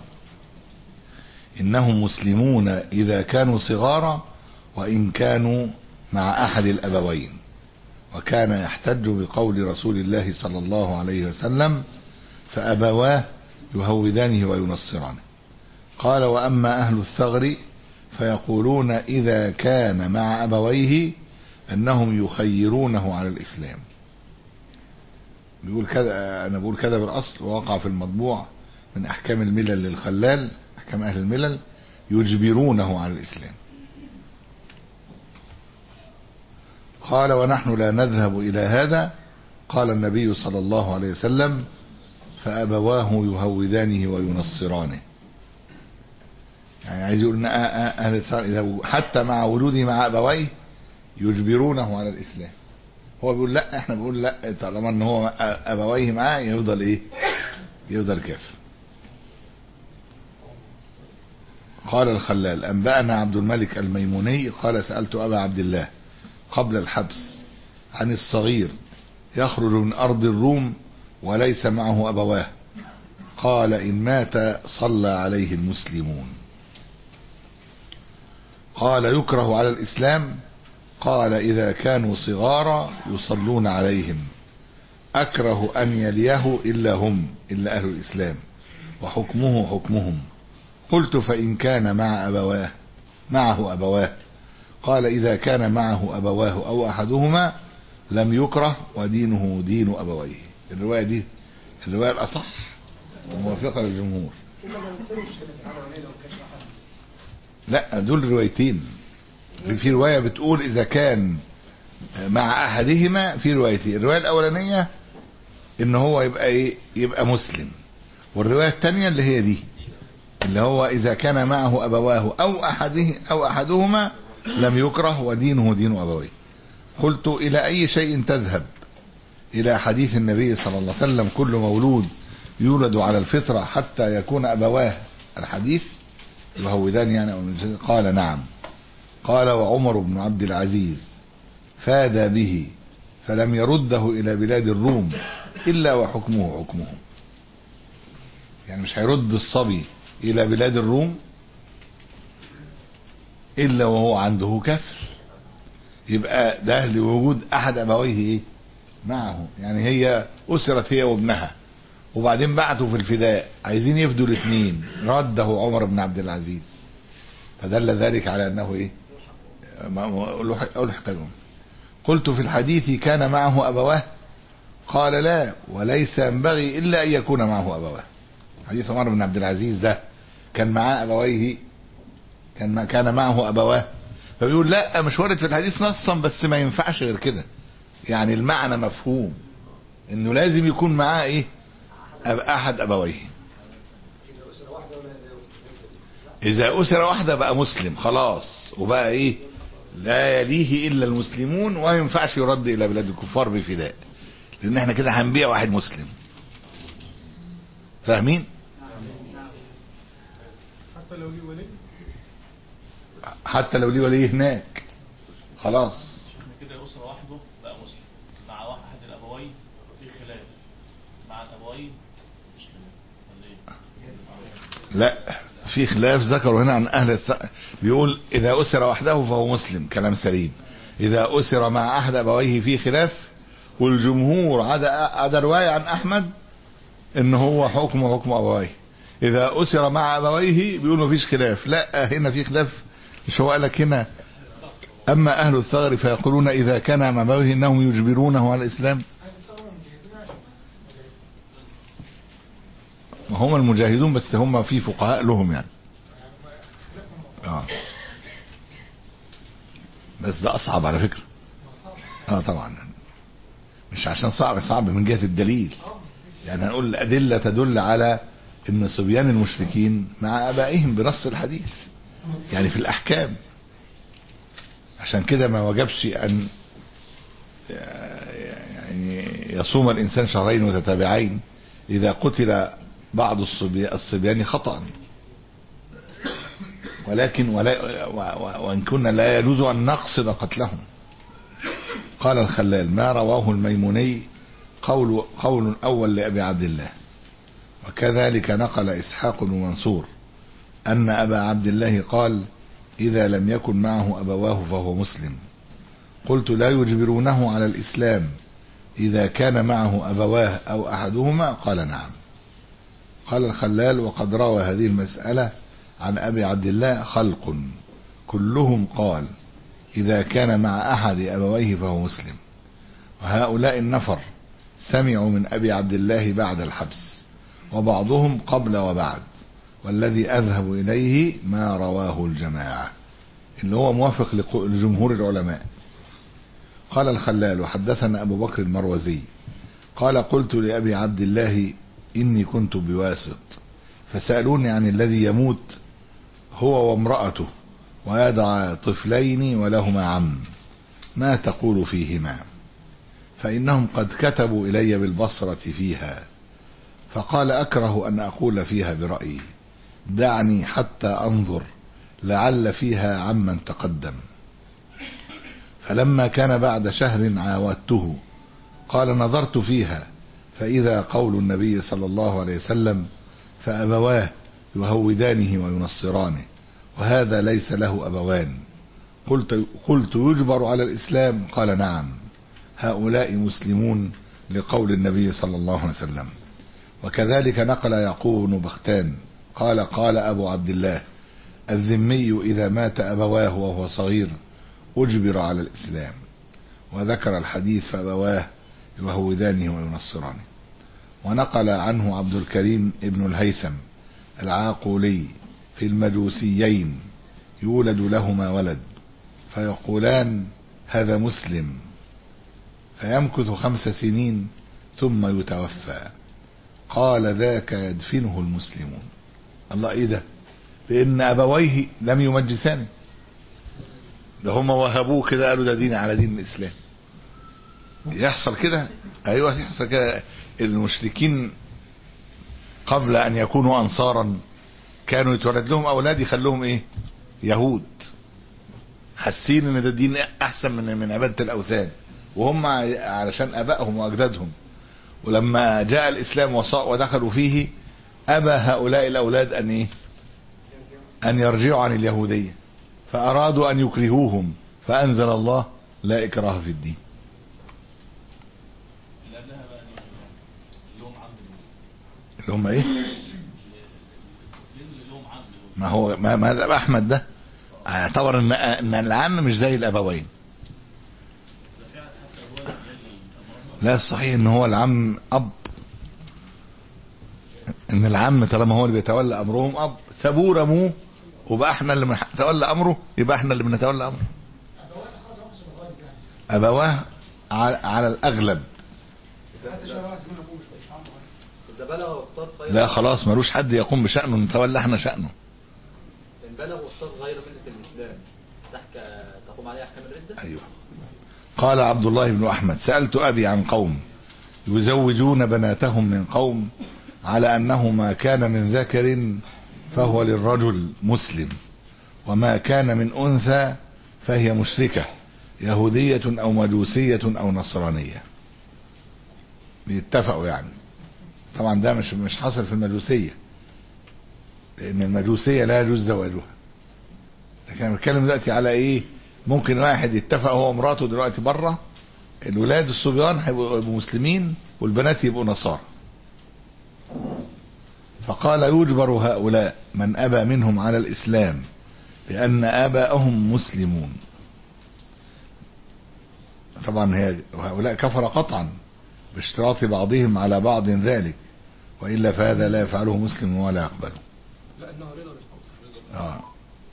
إنهم مسلمون إذا كانوا صغارا وإن كانوا مع أحد الأبوين وكان يحتج بقول رسول الله صلى الله عليه وسلم فأبواه يهودانه وينصرانه قال وأما أهل الثغر فيقولون إذا كان مع أبويه أنهم يخيرونه على الإسلام بيقول كذا أنا بقول كذا بالأصل ووقع في المطبوع من أحكام الملل للخلال أحكام أهل الملل يجبرونه على الإسلام قال ونحن لا نذهب إلى هذا قال النبي صلى الله عليه وسلم فأبواه يهودانه وينصرانه يعني عايز يقول ان اهل الثغر اذا حتى مع وجوده مع ابويه يجبرونه على الاسلام هو بيقول لا احنا بنقول لا طالما ان هو ابويه معاه يفضل ايه يفضل كافر قال الخلال انبانا عبد الملك الميموني قال سالت ابا عبد الله قبل الحبس عن الصغير يخرج من ارض الروم وليس معه ابواه قال ان مات صلى عليه المسلمون قال يكره على الإسلام قال إذا كانوا صغارا يصلون عليهم أكره أن يليه إلا هم إلا أهل الإسلام وحكمه حكمهم قلت فإن كان مع أبواه معه أبواه قال إذا كان معه أبواه أو أحدهما لم يكره ودينه دين أبويه الرواية دي الرواية الأصح وموافقة للجمهور لا دول روايتين في رواية بتقول إذا كان مع أحدهما في روايتين الرواية الأولانية إن هو يبقى إيه يبقى مسلم والرواية الثانية اللي هي دي اللي هو إذا كان معه أبواه أو أحده أو أحدهما لم يكره ودينه دين أبويه قلت إلى أي شيء تذهب إلى حديث النبي صلى الله عليه وسلم كل مولود يولد على الفطرة حتى يكون أبواه الحديث يهودان يعني أو قال نعم قال وعمر بن عبد العزيز فادى به فلم يرده إلى بلاد الروم إلا وحكمه حكمه يعني مش هيرد الصبي إلى بلاد الروم إلا وهو عنده كفر يبقى ده لوجود أحد أبويه إيه؟ معه يعني هي أسرت هي وابنها وبعدين بعتوا في الفداء عايزين يفدوا الاثنين رده عمر بن عبد العزيز فدل ذلك على انه ايه الحق بهم قلت في الحديث كان معه ابواه قال لا وليس ينبغي الا ان يكون معه ابواه حديث عمر بن عبد العزيز ده كان معاه ابويه كان ما كان معه ابواه فبيقول لا مش وارد في الحديث نصا بس ما ينفعش غير كده يعني المعنى مفهوم انه لازم يكون معاه ايه احد ابويه اذا اسره واحده بقى مسلم خلاص وبقى ايه لا يليه الا المسلمون وما ينفعش يرد الى بلاد الكفار بفداء لان احنا كده هنبيع واحد مسلم فاهمين حتى لو ليه ولي حتى لو ليه ولي هناك خلاص احنا كده أسرة واحده بقى مسلم مع واحد الأبوين في خلاف مع الأبوين مش خلاف ولا إيه؟ لا في خلاف ذكروا هنا عن اهل الث... بيقول اذا اسر وحده فهو مسلم كلام سليم اذا اسر مع احد ابويه في خلاف والجمهور عدا عدا روايه عن احمد ان هو حكم حكم ابويه اذا اسر مع ابويه بيقول مفيش خلاف لا هنا في خلاف مش هو قال لك هنا اما اهل الثغر فيقولون اذا كان مع ابويه انهم يجبرونه على الاسلام ما هم المجاهدون بس هم في فقهاء لهم يعني اه بس ده اصعب على فكرة اه طبعا مش عشان صعب صعب من جهة الدليل يعني هنقول الادلة تدل على ان صبيان المشركين مع ابائهم بنص الحديث يعني في الاحكام عشان كده ما وجبش ان يعني يصوم الانسان شهرين متتابعين اذا قتل بعض الصبي- الصبيان خطأ ولكن ولا وان كنا لا يجوز ان نقصد قتلهم قال الخلال ما رواه الميموني قول قول اول لابي عبد الله وكذلك نقل إسحاق بن منصور أن أبا عبد الله قال إذا لم يكن معه أبواه فهو مسلم قلت لا يجبرونه على الإسلام إذا كان معه أبواه أو أحدهما قال نعم قال الخلال وقد روى هذه المسألة عن أبي عبد الله خلق كلهم قال إذا كان مع أحد أبويه فهو مسلم وهؤلاء النفر سمعوا من أبي عبد الله بعد الحبس وبعضهم قبل وبعد والذي أذهب إليه ما رواه الجماعة اللي هو موافق لق- لجمهور العلماء قال الخلال وحدثنا أبو بكر المروزي قال قلت لأبي عبد الله إني كنت بواسط فسألوني عن الذي يموت هو وامرأته ويدع طفلين ولهما عم ما تقول فيهما فإنهم قد كتبوا إلي بالبصرة فيها فقال أكره أن أقول فيها برأيي دعني حتى أنظر لعل فيها عمن تقدم فلما كان بعد شهر عاودته قال نظرت فيها فإذا قول النبي صلى الله عليه وسلم فأبواه يهودانه وينصرانه وهذا ليس له أبوان قلت, قلت يجبر على الإسلام قال نعم هؤلاء مسلمون لقول النبي صلى الله عليه وسلم وكذلك نقل يعقوب بن بختان قال قال أبو عبد الله الذمي إذا مات أبواه وهو صغير أجبر على الإسلام وذكر الحديث فأبواه يهودانه وينصرانه ونقل عنه عبد الكريم ابن الهيثم العاقولي في المجوسيين يولد لهما ولد فيقولان هذا مسلم فيمكث خمس سنين ثم يتوفى قال ذاك يدفنه المسلمون الله ايه ده لان ابويه لم يمجسانه ده هم وهبوه كده قالوا ده دين على دين الاسلام يحصل كده ايوه يحصل كده المشركين قبل ان يكونوا انصارا كانوا يتولد لهم اولاد يخلوهم ايه يهود حاسين ان ده دين احسن من من عباده الاوثان وهم علشان ابائهم واجدادهم ولما جاء الاسلام وصا- ودخلوا فيه ابى هؤلاء الاولاد ان ايه ان يرجعوا عن اليهوديه فارادوا ان يكرهوهم فانزل الله لا اكراه في الدين اللي قبلها بقى دي اللي هم عم دول اللي هم ايه الطفلين اللي لهم عم دول ما هو ما ما هذا احمد ده اعتبر ان ان العم مش زي الابوين ده فعلا حتى الوالد يلي أمرهم لا الصحيح ان هو العم اب ان العم طالما هو اللي بيتولى امرهم اب سابوه رموه وبقى احنا اللي بنتولى امره يبقى احنا اللي بنتولى امره ابواه على, على الاغلب إذا بلغ واختار غير لا خلاص ملوش حد يقوم بشأنه نتولى احنا شأنه إن بلغ واختار غير ملة الإسلام تحك تقوم عليه أحكام الردة ايوه قال عبد الله بن احمد سألت ابي عن قوم يزوجون بناتهم من قوم على انه ما كان من ذكر فهو للرجل مسلم وما كان من انثى فهي مشركة يهودية او مجوسية او نصرانية بيتفقوا يعني طبعا ده مش مش حاصل في المجوسية لان المجوسية لا يجوز زواجها لكن انا بتكلم دلوقتي على ايه ممكن واحد يتفق هو ومراته دلوقتي بره الولاد الصبيان هيبقوا يبقوا مسلمين والبنات يبقوا نصارى فقال يجبر هؤلاء من ابى منهم على الاسلام لان اباءهم مسلمون طبعا هي هؤلاء كفر قطعا باشتراط بعضهم على بعض ذلك والا فهذا لا يفعله مسلم ولا يقبله لأنه رضا بالحكم آه.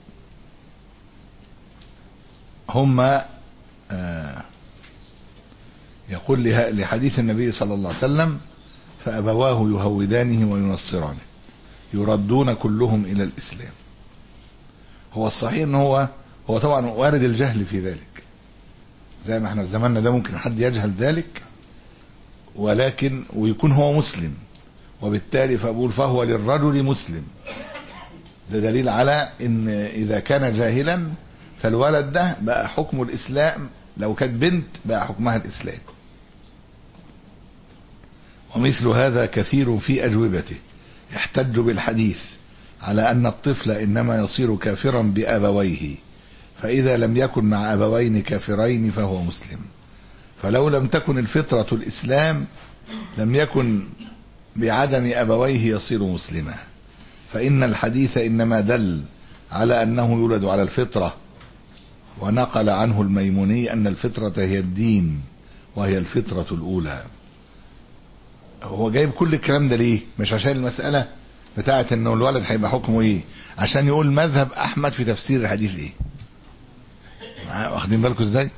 هم آه يقول له- لحديث النبي صلى الله عليه وسلم فأبواه يهودانه وينصرانه يردون كلهم إلى الإسلام هو الصحيح ان هو هو طبعا وارد الجهل في ذلك زي ما احنا في زماننا ده ممكن حد يجهل ذلك ولكن ويكون هو مسلم وبالتالي فأقول فهو للرجل مسلم ده دليل على ان اذا كان جاهلا فالولد ده بقى حكم الاسلام لو كانت بنت بقى حكمها الاسلام ومثل هذا كثير في اجوبته يحتج بالحديث على أن الطفل إنما يصير كافرا بأبويه فإذا لم يكن مع أبوين كافرين فهو مسلم فلو لم تكن الفطرة الإسلام لم يكن بعدم أبويه يصير مسلما فإن الحديث إنما دل على أنه يولد على الفطرة ونقل عنه الميموني أن الفطرة هي الدين وهي الفطرة الأولى هو جايب كل الكلام ده ليه مش عشان المسألة بتاعت انه الولد هيبقى حكمه ايه عشان يقول مذهب احمد في تفسير الحديث ايه معايا؟ واخدين بالكم ازاي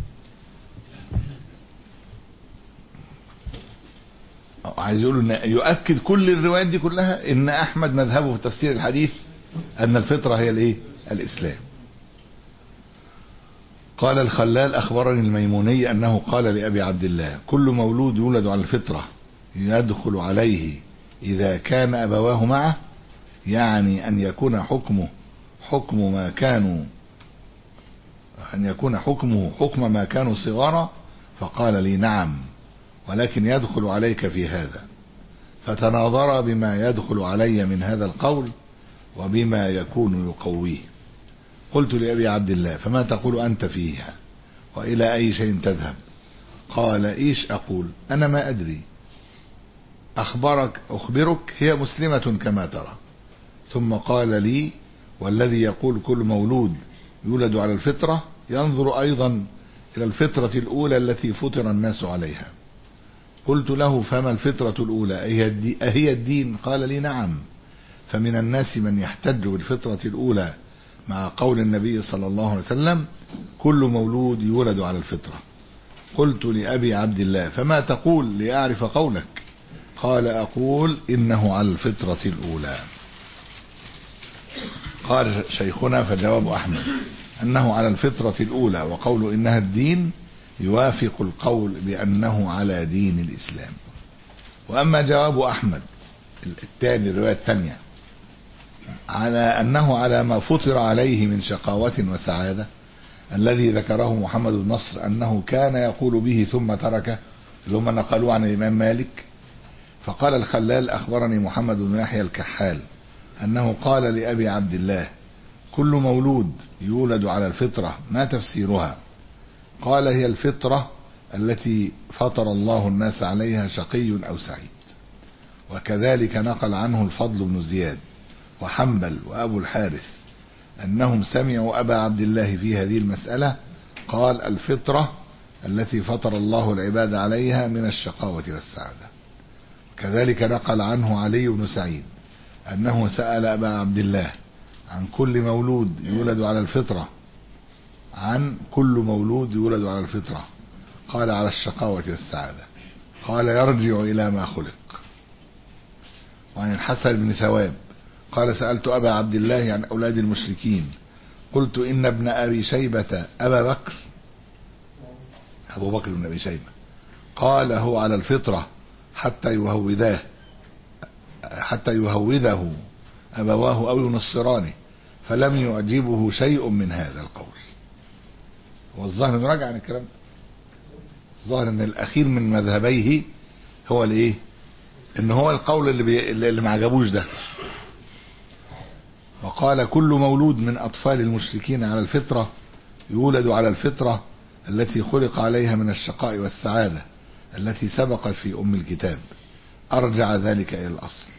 عايز يقولوا ان يؤكد كل الروايات دي كلها ان احمد مذهبه في تفسير الحديث ان الفطره هي الايه الاسلام قال الخلال اخبرني الميموني انه قال لابي عبد الله كل مولود يولد على الفطره يدخل عليه اذا كان ابواه معه يعني ان يكون حكمه حكم ما كانوا ان يكون حكمه حكم ما كانوا صغارا فقال لي نعم ولكن يدخل عليك في هذا فتناظر بما يدخل علي من هذا القول وبما يكون يقويه قلت لأبي عبد الله فما تقول أنت فيها وإلى أي شيء تذهب قال إيش أقول أنا ما أدري أخبرك أخبرك هي مسلمة كما ترى ثم قال لي والذي يقول كل مولود يولد على الفطرة ينظر أيضا إلى الفطرة الأولى التي فطر الناس عليها قلت له فما الفطرة الأولى أهي الدي- أهي الدين قال لي نعم فمن الناس من يحتج بالفطرة الأولى مع قول النبي صلى الله عليه وسلم كل مولود يولد على الفطرة قلت لأبي عبد الله فما تقول لأعرف قولك قال أقول إنه على الفطرة الأولى قال شيخنا فجواب أحمد أنه على الفطرة الأولى وقول إنها الدين يوافق القول بأنه على دين الإسلام وأما جواب أحمد الثاني الرواية الثانية على أنه على ما فطر عليه من شقاوة وسعادة الذي ذكره محمد بن نصر أنه كان يقول به ثم تركه اللي هم نقلوه عن الإمام مالك فقال الخلال أخبرني محمد بن يحيى الكحال أنه قال لأبي عبد الله كل مولود يولد على الفطرة ما تفسيرها قال هي الفطرة التي فطر الله الناس عليها شقي أو سعيد وكذلك نقل عنه الفضل بن زياد وحنبل وأبو الحارث أنهم سمعوا أبا عبد الله في هذه المسألة قال الفطرة التي فطر الله العباد عليها من الشقاوة والسعادة كذلك نقل عنه علي بن سعيد أنه سأل أبا عبد الله عن كل مولود يولد على الفطرة عن كل مولود يولد على الفطرة قال على الشقاوة والسعادة قال يرجع إلى ما خلق وعن الحسن بن ثواب قال سألت أبا عبد الله عن أولاد المشركين قلت إن ابن أبي شيبة أبا بكر أبو بكر بن أبي شيبة قال هو على الفطرة حتى يهوذاه حتى يهوذه أبواه أو ينصرانه فلم يعجبه شيء من هذا القول والظاهر انه راجع عن الكلام ده الظاهر ان الاخير من مذهبيه هو الايه ان هو القول اللي بي... اللي ما عجبوش ده وقال كل مولود من اطفال المشركين على الفطره يولد على الفطره التي خلق عليها من الشقاء والسعاده التي سبقت في ام الكتاب ارجع ذلك الى الاصل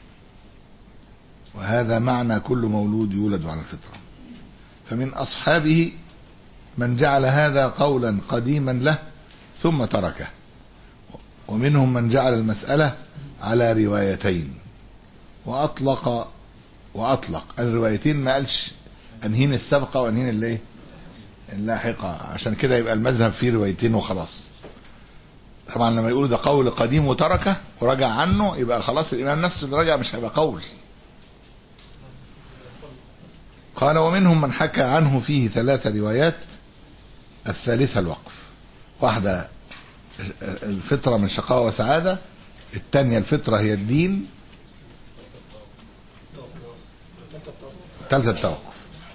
وهذا معنى كل مولود يولد على الفطره فمن اصحابه من جعل هذا قولا قديما له ثم تركه ومنهم من جعل المسألة على روايتين وأطلق وأطلق الروايتين ما قالش أنهين السابقة وأنهين اللي اللاحقة عشان كده يبقى المذهب فيه روايتين وخلاص طبعا لما يقولوا ده قول قديم وتركه ورجع عنه يبقى خلاص الإمام نفسه اللي رجع مش هيبقى قول قال ومنهم من حكى عنه فيه ثلاث روايات الثالثة الوقف واحدة الفطرة من شقاوة وسعادة الثانية الفطرة هي الدين الثالثة التوقف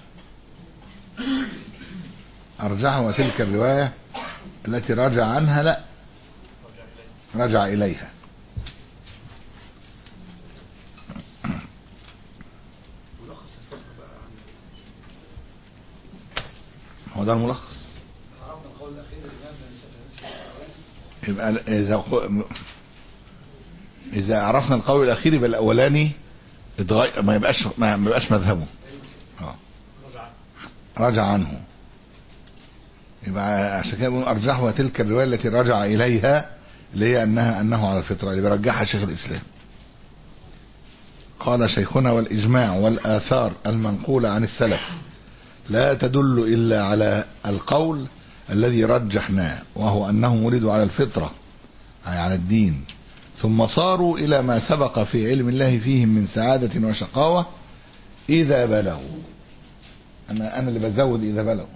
أرجعها تلك الرواية التي رجع عنها لا رجع إليها هو ده الملخص يبقى اذا اذا عرفنا القول الاخير يبقى الاولاني اتغير ما يبقاش ما يبقاش مذهبه اه رجع عنه يبقى عشان كده بنقول ارجحها تلك الروايه التي رجع اليها اللي هي انها انه على الفطره اللي بيرجحها شيخ الاسلام قال شيخنا والاجماع والاثار المنقوله عن السلف لا تدل الا على القول الذي رجحناه وهو انهم ولدوا على الفطره اي على الدين ثم صاروا الى ما سبق في علم الله فيهم من سعاده وشقاوه اذا بلغوا انا انا اللي بزود اذا بلغوا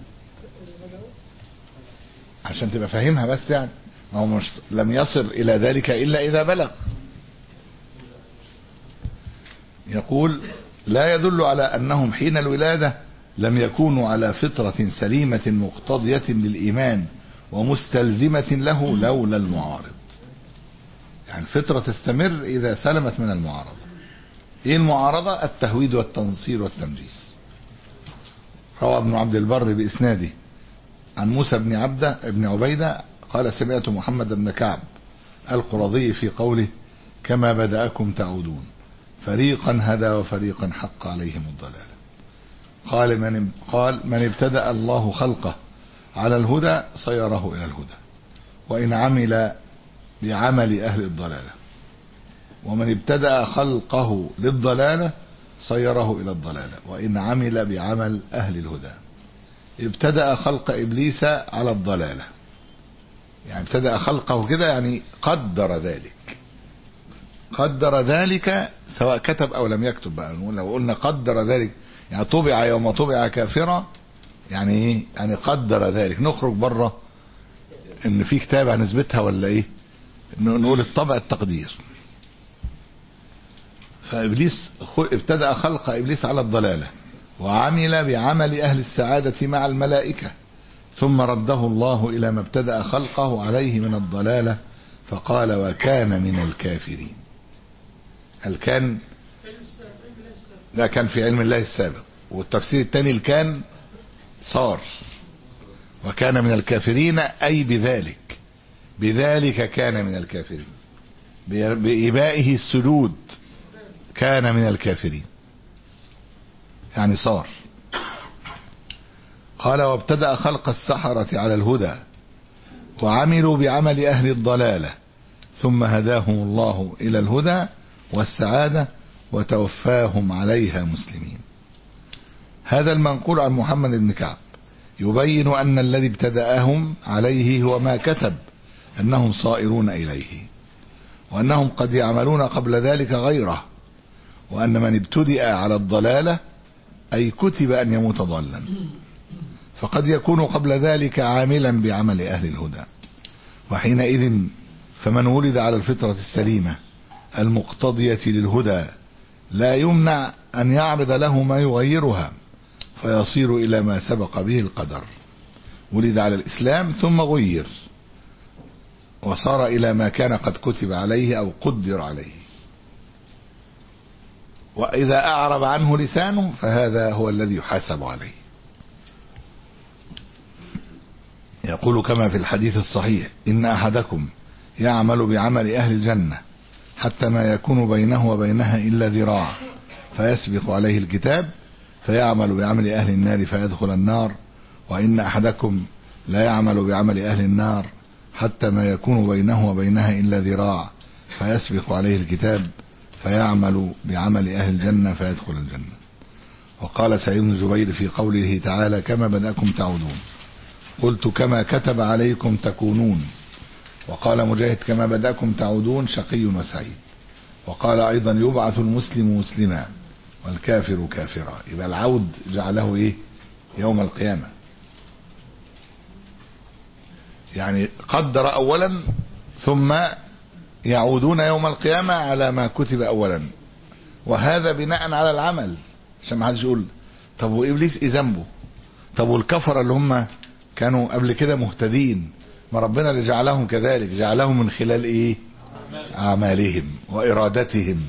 عشان تبقى فاهمها بس يعني ما هو مش لم يصل الى ذلك الا اذا بلغ يقول لا يدل على انهم حين الولاده لم يكونوا على فطره سليمه مقتضيه للايمان ومستلزمه له لولا المعارض يعني الفطره تستمر اذا سلمت من المعارضه ايه المعارضه التهويد والتنصير والتمجيس روى ابن عبد البر باسناده عن موسى بن عبده بن عبيده قال سمعت محمد بن كعب القرظي في قوله كما بدأكم تعودون فريقا هدى وفريقا حق عليهم الضلالة قال من قال من ابتدأ الله خلقه على الهدى صيره إلى الهدى وإن عمل بعمل أهل الضلالة ومن ابتدأ خلقه للضلالة صيره إلى الضلالة وإن عمل بعمل أهل الهدى ابتدأ خلق إبليس على الضلالة يعني ابتدأ خلقه كده يعني قدر ذلك قدر ذلك سواء كتب أو لم يكتب بقى نقول لو قلنا قدر ذلك يعني طبع يوم طبع كافرا يعني ايه يعني قدر ذلك نخرج بره ان في كتاب هنثبتها ولا ايه نقول الطبع التقدير فابليس ابتدأ خلق ابليس على الضلاله وعمل بعمل أهل السعادة مع الملائكة ثم رده الله إلى ما ابتدأ خلقه عليه من الضلالة فقال وكان من الكافرين هل كان ده كان في علم الله السابق والتفسير الثاني الكان صار وكان من الكافرين أي بذلك بذلك كان من الكافرين بإبائه السجود كان من الكافرين يعني صار قال وابتدأ خلق السحرة على الهدى وعملوا بعمل أهل الضلالة ثم هداهم الله إلى الهدى والسعادة وتوفاهم عليها مسلمين هذا المنقول عن محمد بن كعب يبين أن الذي ابتدأهم عليه هو ما كتب أنهم صائرون إليه وأنهم قد يعملون قبل ذلك غيره وأن من ابتدأ على الضلالة أي كتب أن يموت ضالا فقد يكون قبل ذلك عاملا بعمل أهل الهدى وحينئذ فمن ولد على الفطرة السليمة المقتضية للهدى لا يمنع أن يعرض له ما يغيرها فيصير إلى ما سبق به القدر ولد على الإسلام ثم غير وصار إلى ما كان قد كتب عليه أو قدر عليه وإذا أعرب عنه لسانه فهذا هو الذي يحاسب عليه يقول كما في الحديث الصحيح إن أحدكم يعمل بعمل أهل الجنة حتى ما يكون بينه وبينها إلا ذراع فيسبق عليه الكتاب فيعمل بعمل أهل النار فيدخل النار وإن أحدكم لا يعمل بعمل أهل النار حتى ما يكون بينه وبينها إلا ذراع فيسبق عليه الكتاب فيعمل بعمل أهل الجنة فيدخل الجنة وقال سعيد بن جبير في قوله تعالى كما بدأكم تعودون قلت كما كتب عليكم تكونون وقال مجاهد كما بدأكم تعودون شقي وسعيد وقال أيضا يبعث المسلم مسلما والكافر كافرا يبقى العود جعله إيه يوم القيامة يعني قدر أولا ثم يعودون يوم القيامة على ما كتب أولا وهذا بناء على العمل عشان ما حدش يقول طب وإبليس إيه ذنبه طب والكفرة اللي هم كانوا قبل كده مهتدين ما ربنا اللي جعلهم كذلك جعلهم من خلال ايه اعمالهم وارادتهم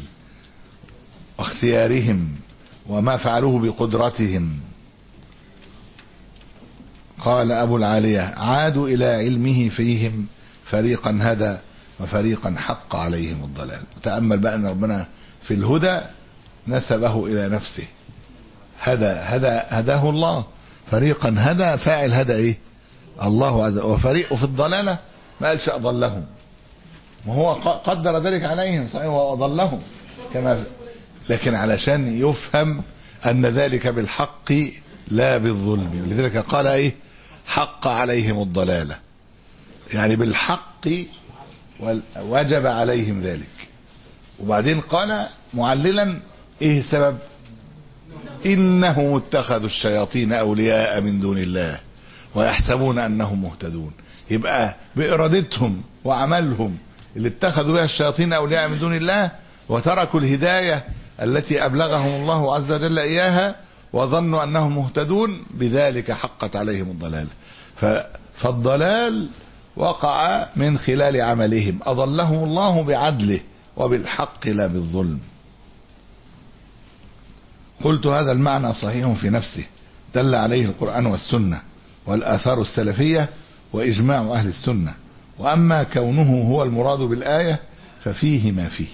واختيارهم وما فعلوه بقدرتهم قال أبو العالية عادوا إلى علمه فيهم فريقا هدى وفريقا حق عليهم الضلال تأمل بقى أن ربنا في الهدى نسبه إلى نفسه هدى هدى هداه الله فريقا هدى فاعل هدى ايه الله عز وجل وفريق في الضلالة ما قالش أضلهم وهو ق- قدر ذلك عليهم صحيح وأضلهم كما لكن علشان يفهم أن ذلك بالحق لا بالظلم لذلك قال ايه حق عليهم الضلالة يعني بالحق وال- وجب عليهم ذلك وبعدين قال معللا ايه السبب انهم اتخذوا الشياطين اولياء من دون الله ويحسبون انهم مهتدون يبقى بارادتهم وعملهم اللي اتخذوا بها الشياطين اولياء من دون الله وتركوا الهدايه التي ابلغهم الله عز وجل اياها وظنوا انهم مهتدون بذلك حقت عليهم الضلال ف- فالضلال وقع من خلال عملهم اضلهم الله بعدله وبالحق لا بالظلم قلت هذا المعنى صحيح في نفسه دل عليه القرآن والسنة والآثار السلفية وإجماع أهل السنة وأما كونه هو المراد بالآية ففيه ما فيه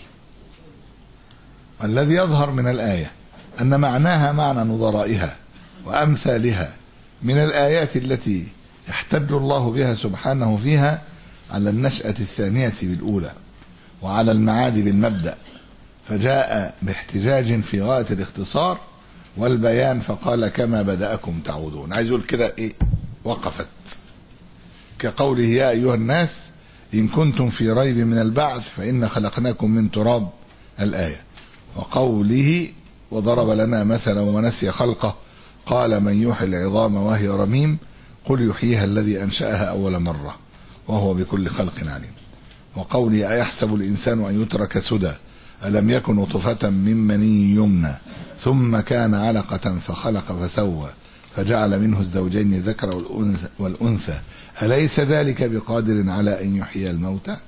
الذي يظهر من الآية أن معناها معنى نظرائها وأمثالها من الآيات التي يحتج الله بها سبحانه فيها على النشأة الثانية بالأولى وعلى المعاد بالمبدأ فجاء باحتجاج في غاية الاختصار والبيان فقال كما بدأكم تعودون عايز يقول كده ايه وقفت كقوله يا أيها الناس إن كنتم في ريب من البعث فإن خلقناكم من تراب الآية وقوله وضرب لنا مثلا ونسي خلقه قال من يحيي العظام وهي رميم قل يحييها الذي أنشأها أول مرة وهو بكل خلق عليم وقوله أيحسب الإنسان أن يترك سدى ألم يكن نطفة من مني يمنى ثم كان علقة فخلق فسوى فجعل منه الزوجين الذكر والأنثى, والأنثى أليس ذلك بقادر على أن يحيي الموتى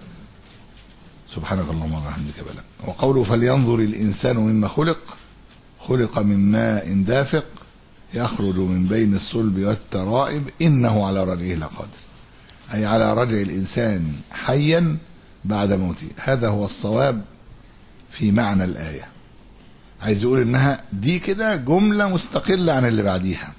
سبحانك اللهم وبحمدك بلا وقوله فلينظر الإنسان مما خلق خلق من ماء دافق يخرج من بين الصلب والترائب إنه على رجعه لقادر أي على رجع الإنسان حيا بعد موته هذا هو الصواب في معنى الآية عايز يقول إنها دي كده جملة مستقلة عن اللي بعديها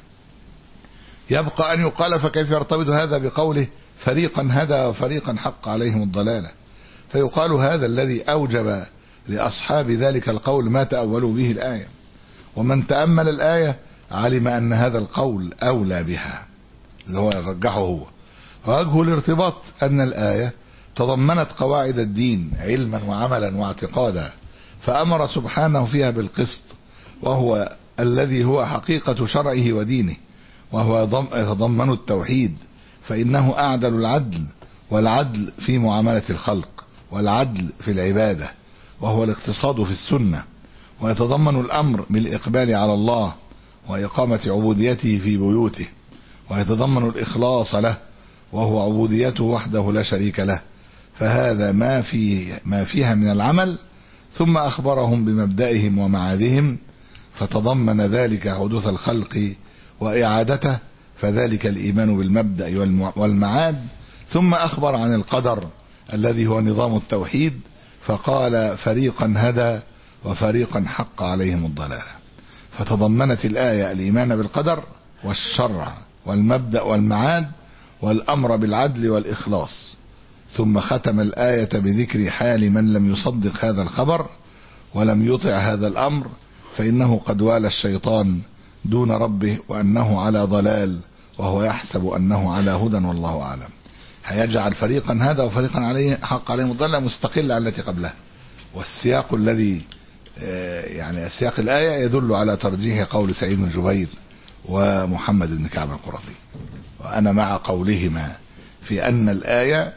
يبقى أن يقال فكيف يرتبط هذا بقوله فريقا هدى وفريقا حق عليهم الضلالة فيقال هذا الذي أوجب لأصحاب ذلك القول ما تأولوا به الآية ومن تأمل الآية علم أن هذا القول أولى بها اللي هو يرجحه هو ووجه الارتباط أن الآية تضمنت قواعد الدين علما وعملا واعتقادا فأمر سبحانه فيها بالقسط وهو الذي هو حقيقة شرعه ودينه وهو يتضمن التوحيد فإنه أعدل العدل والعدل في معاملة الخلق والعدل في العبادة وهو الاقتصاد في السنة ويتضمن الأمر بالإقبال على الله وإقامة عبوديته في بيوته ويتضمن الإخلاص له وهو عبوديته وحده لا شريك له فهذا ما في ما فيها من العمل ثم أخبرهم بمبدئهم ومعادهم فتضمن ذلك حدوث الخلق وإعادته فذلك الإيمان بالمبدأ والمعاد ثم أخبر عن القدر الذي هو نظام التوحيد فقال فريقا هدى وفريقا حق عليهم الضلالة فتضمنت الآية الإيمان بالقدر والشرع والمبدأ والمعاد والأمر بالعدل والإخلاص ثم ختم الآية بذكر حال من لم يصدق هذا الخبر ولم يطع هذا الأمر فإنه قد والى الشيطان دون ربه وأنه على ضلال وهو يحسب أنه على هدى والله أعلم هيجعل فريقا هذا وفريقا عليه حق عليهم الضلال مستقل عن التي قبلها والسياق الذي يعني سياق الآية يدل على ترجيح قول سعيد بن جبير ومحمد بن كعب القرظي وأنا مع قولهما في أن الآية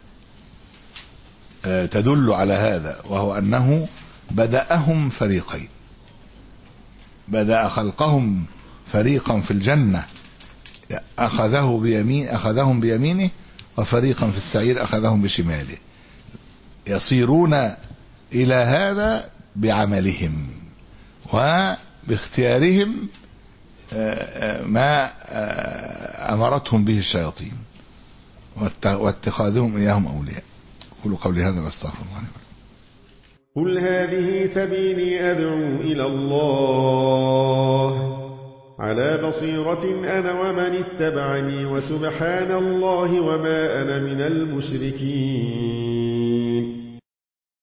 تدل على هذا وهو أنه بدأهم فريقين بدأ خلقهم فريقا في الجنة أخذه بيمين أخذهم بيمينه وفريقا في السعير أخذهم بشماله يصيرون إلى هذا بعملهم وباختيارهم آه، ما آه، أمرتهم به الشياطين وات- واتخاذهم إياهم أولياء قولوا قولي هذا واستغفر الله لي ولكم. قل هذه سبيلي أدعو إلى الله على بصيرة أنا ومن اتبعني وسبحان الله وما أنا من المشركين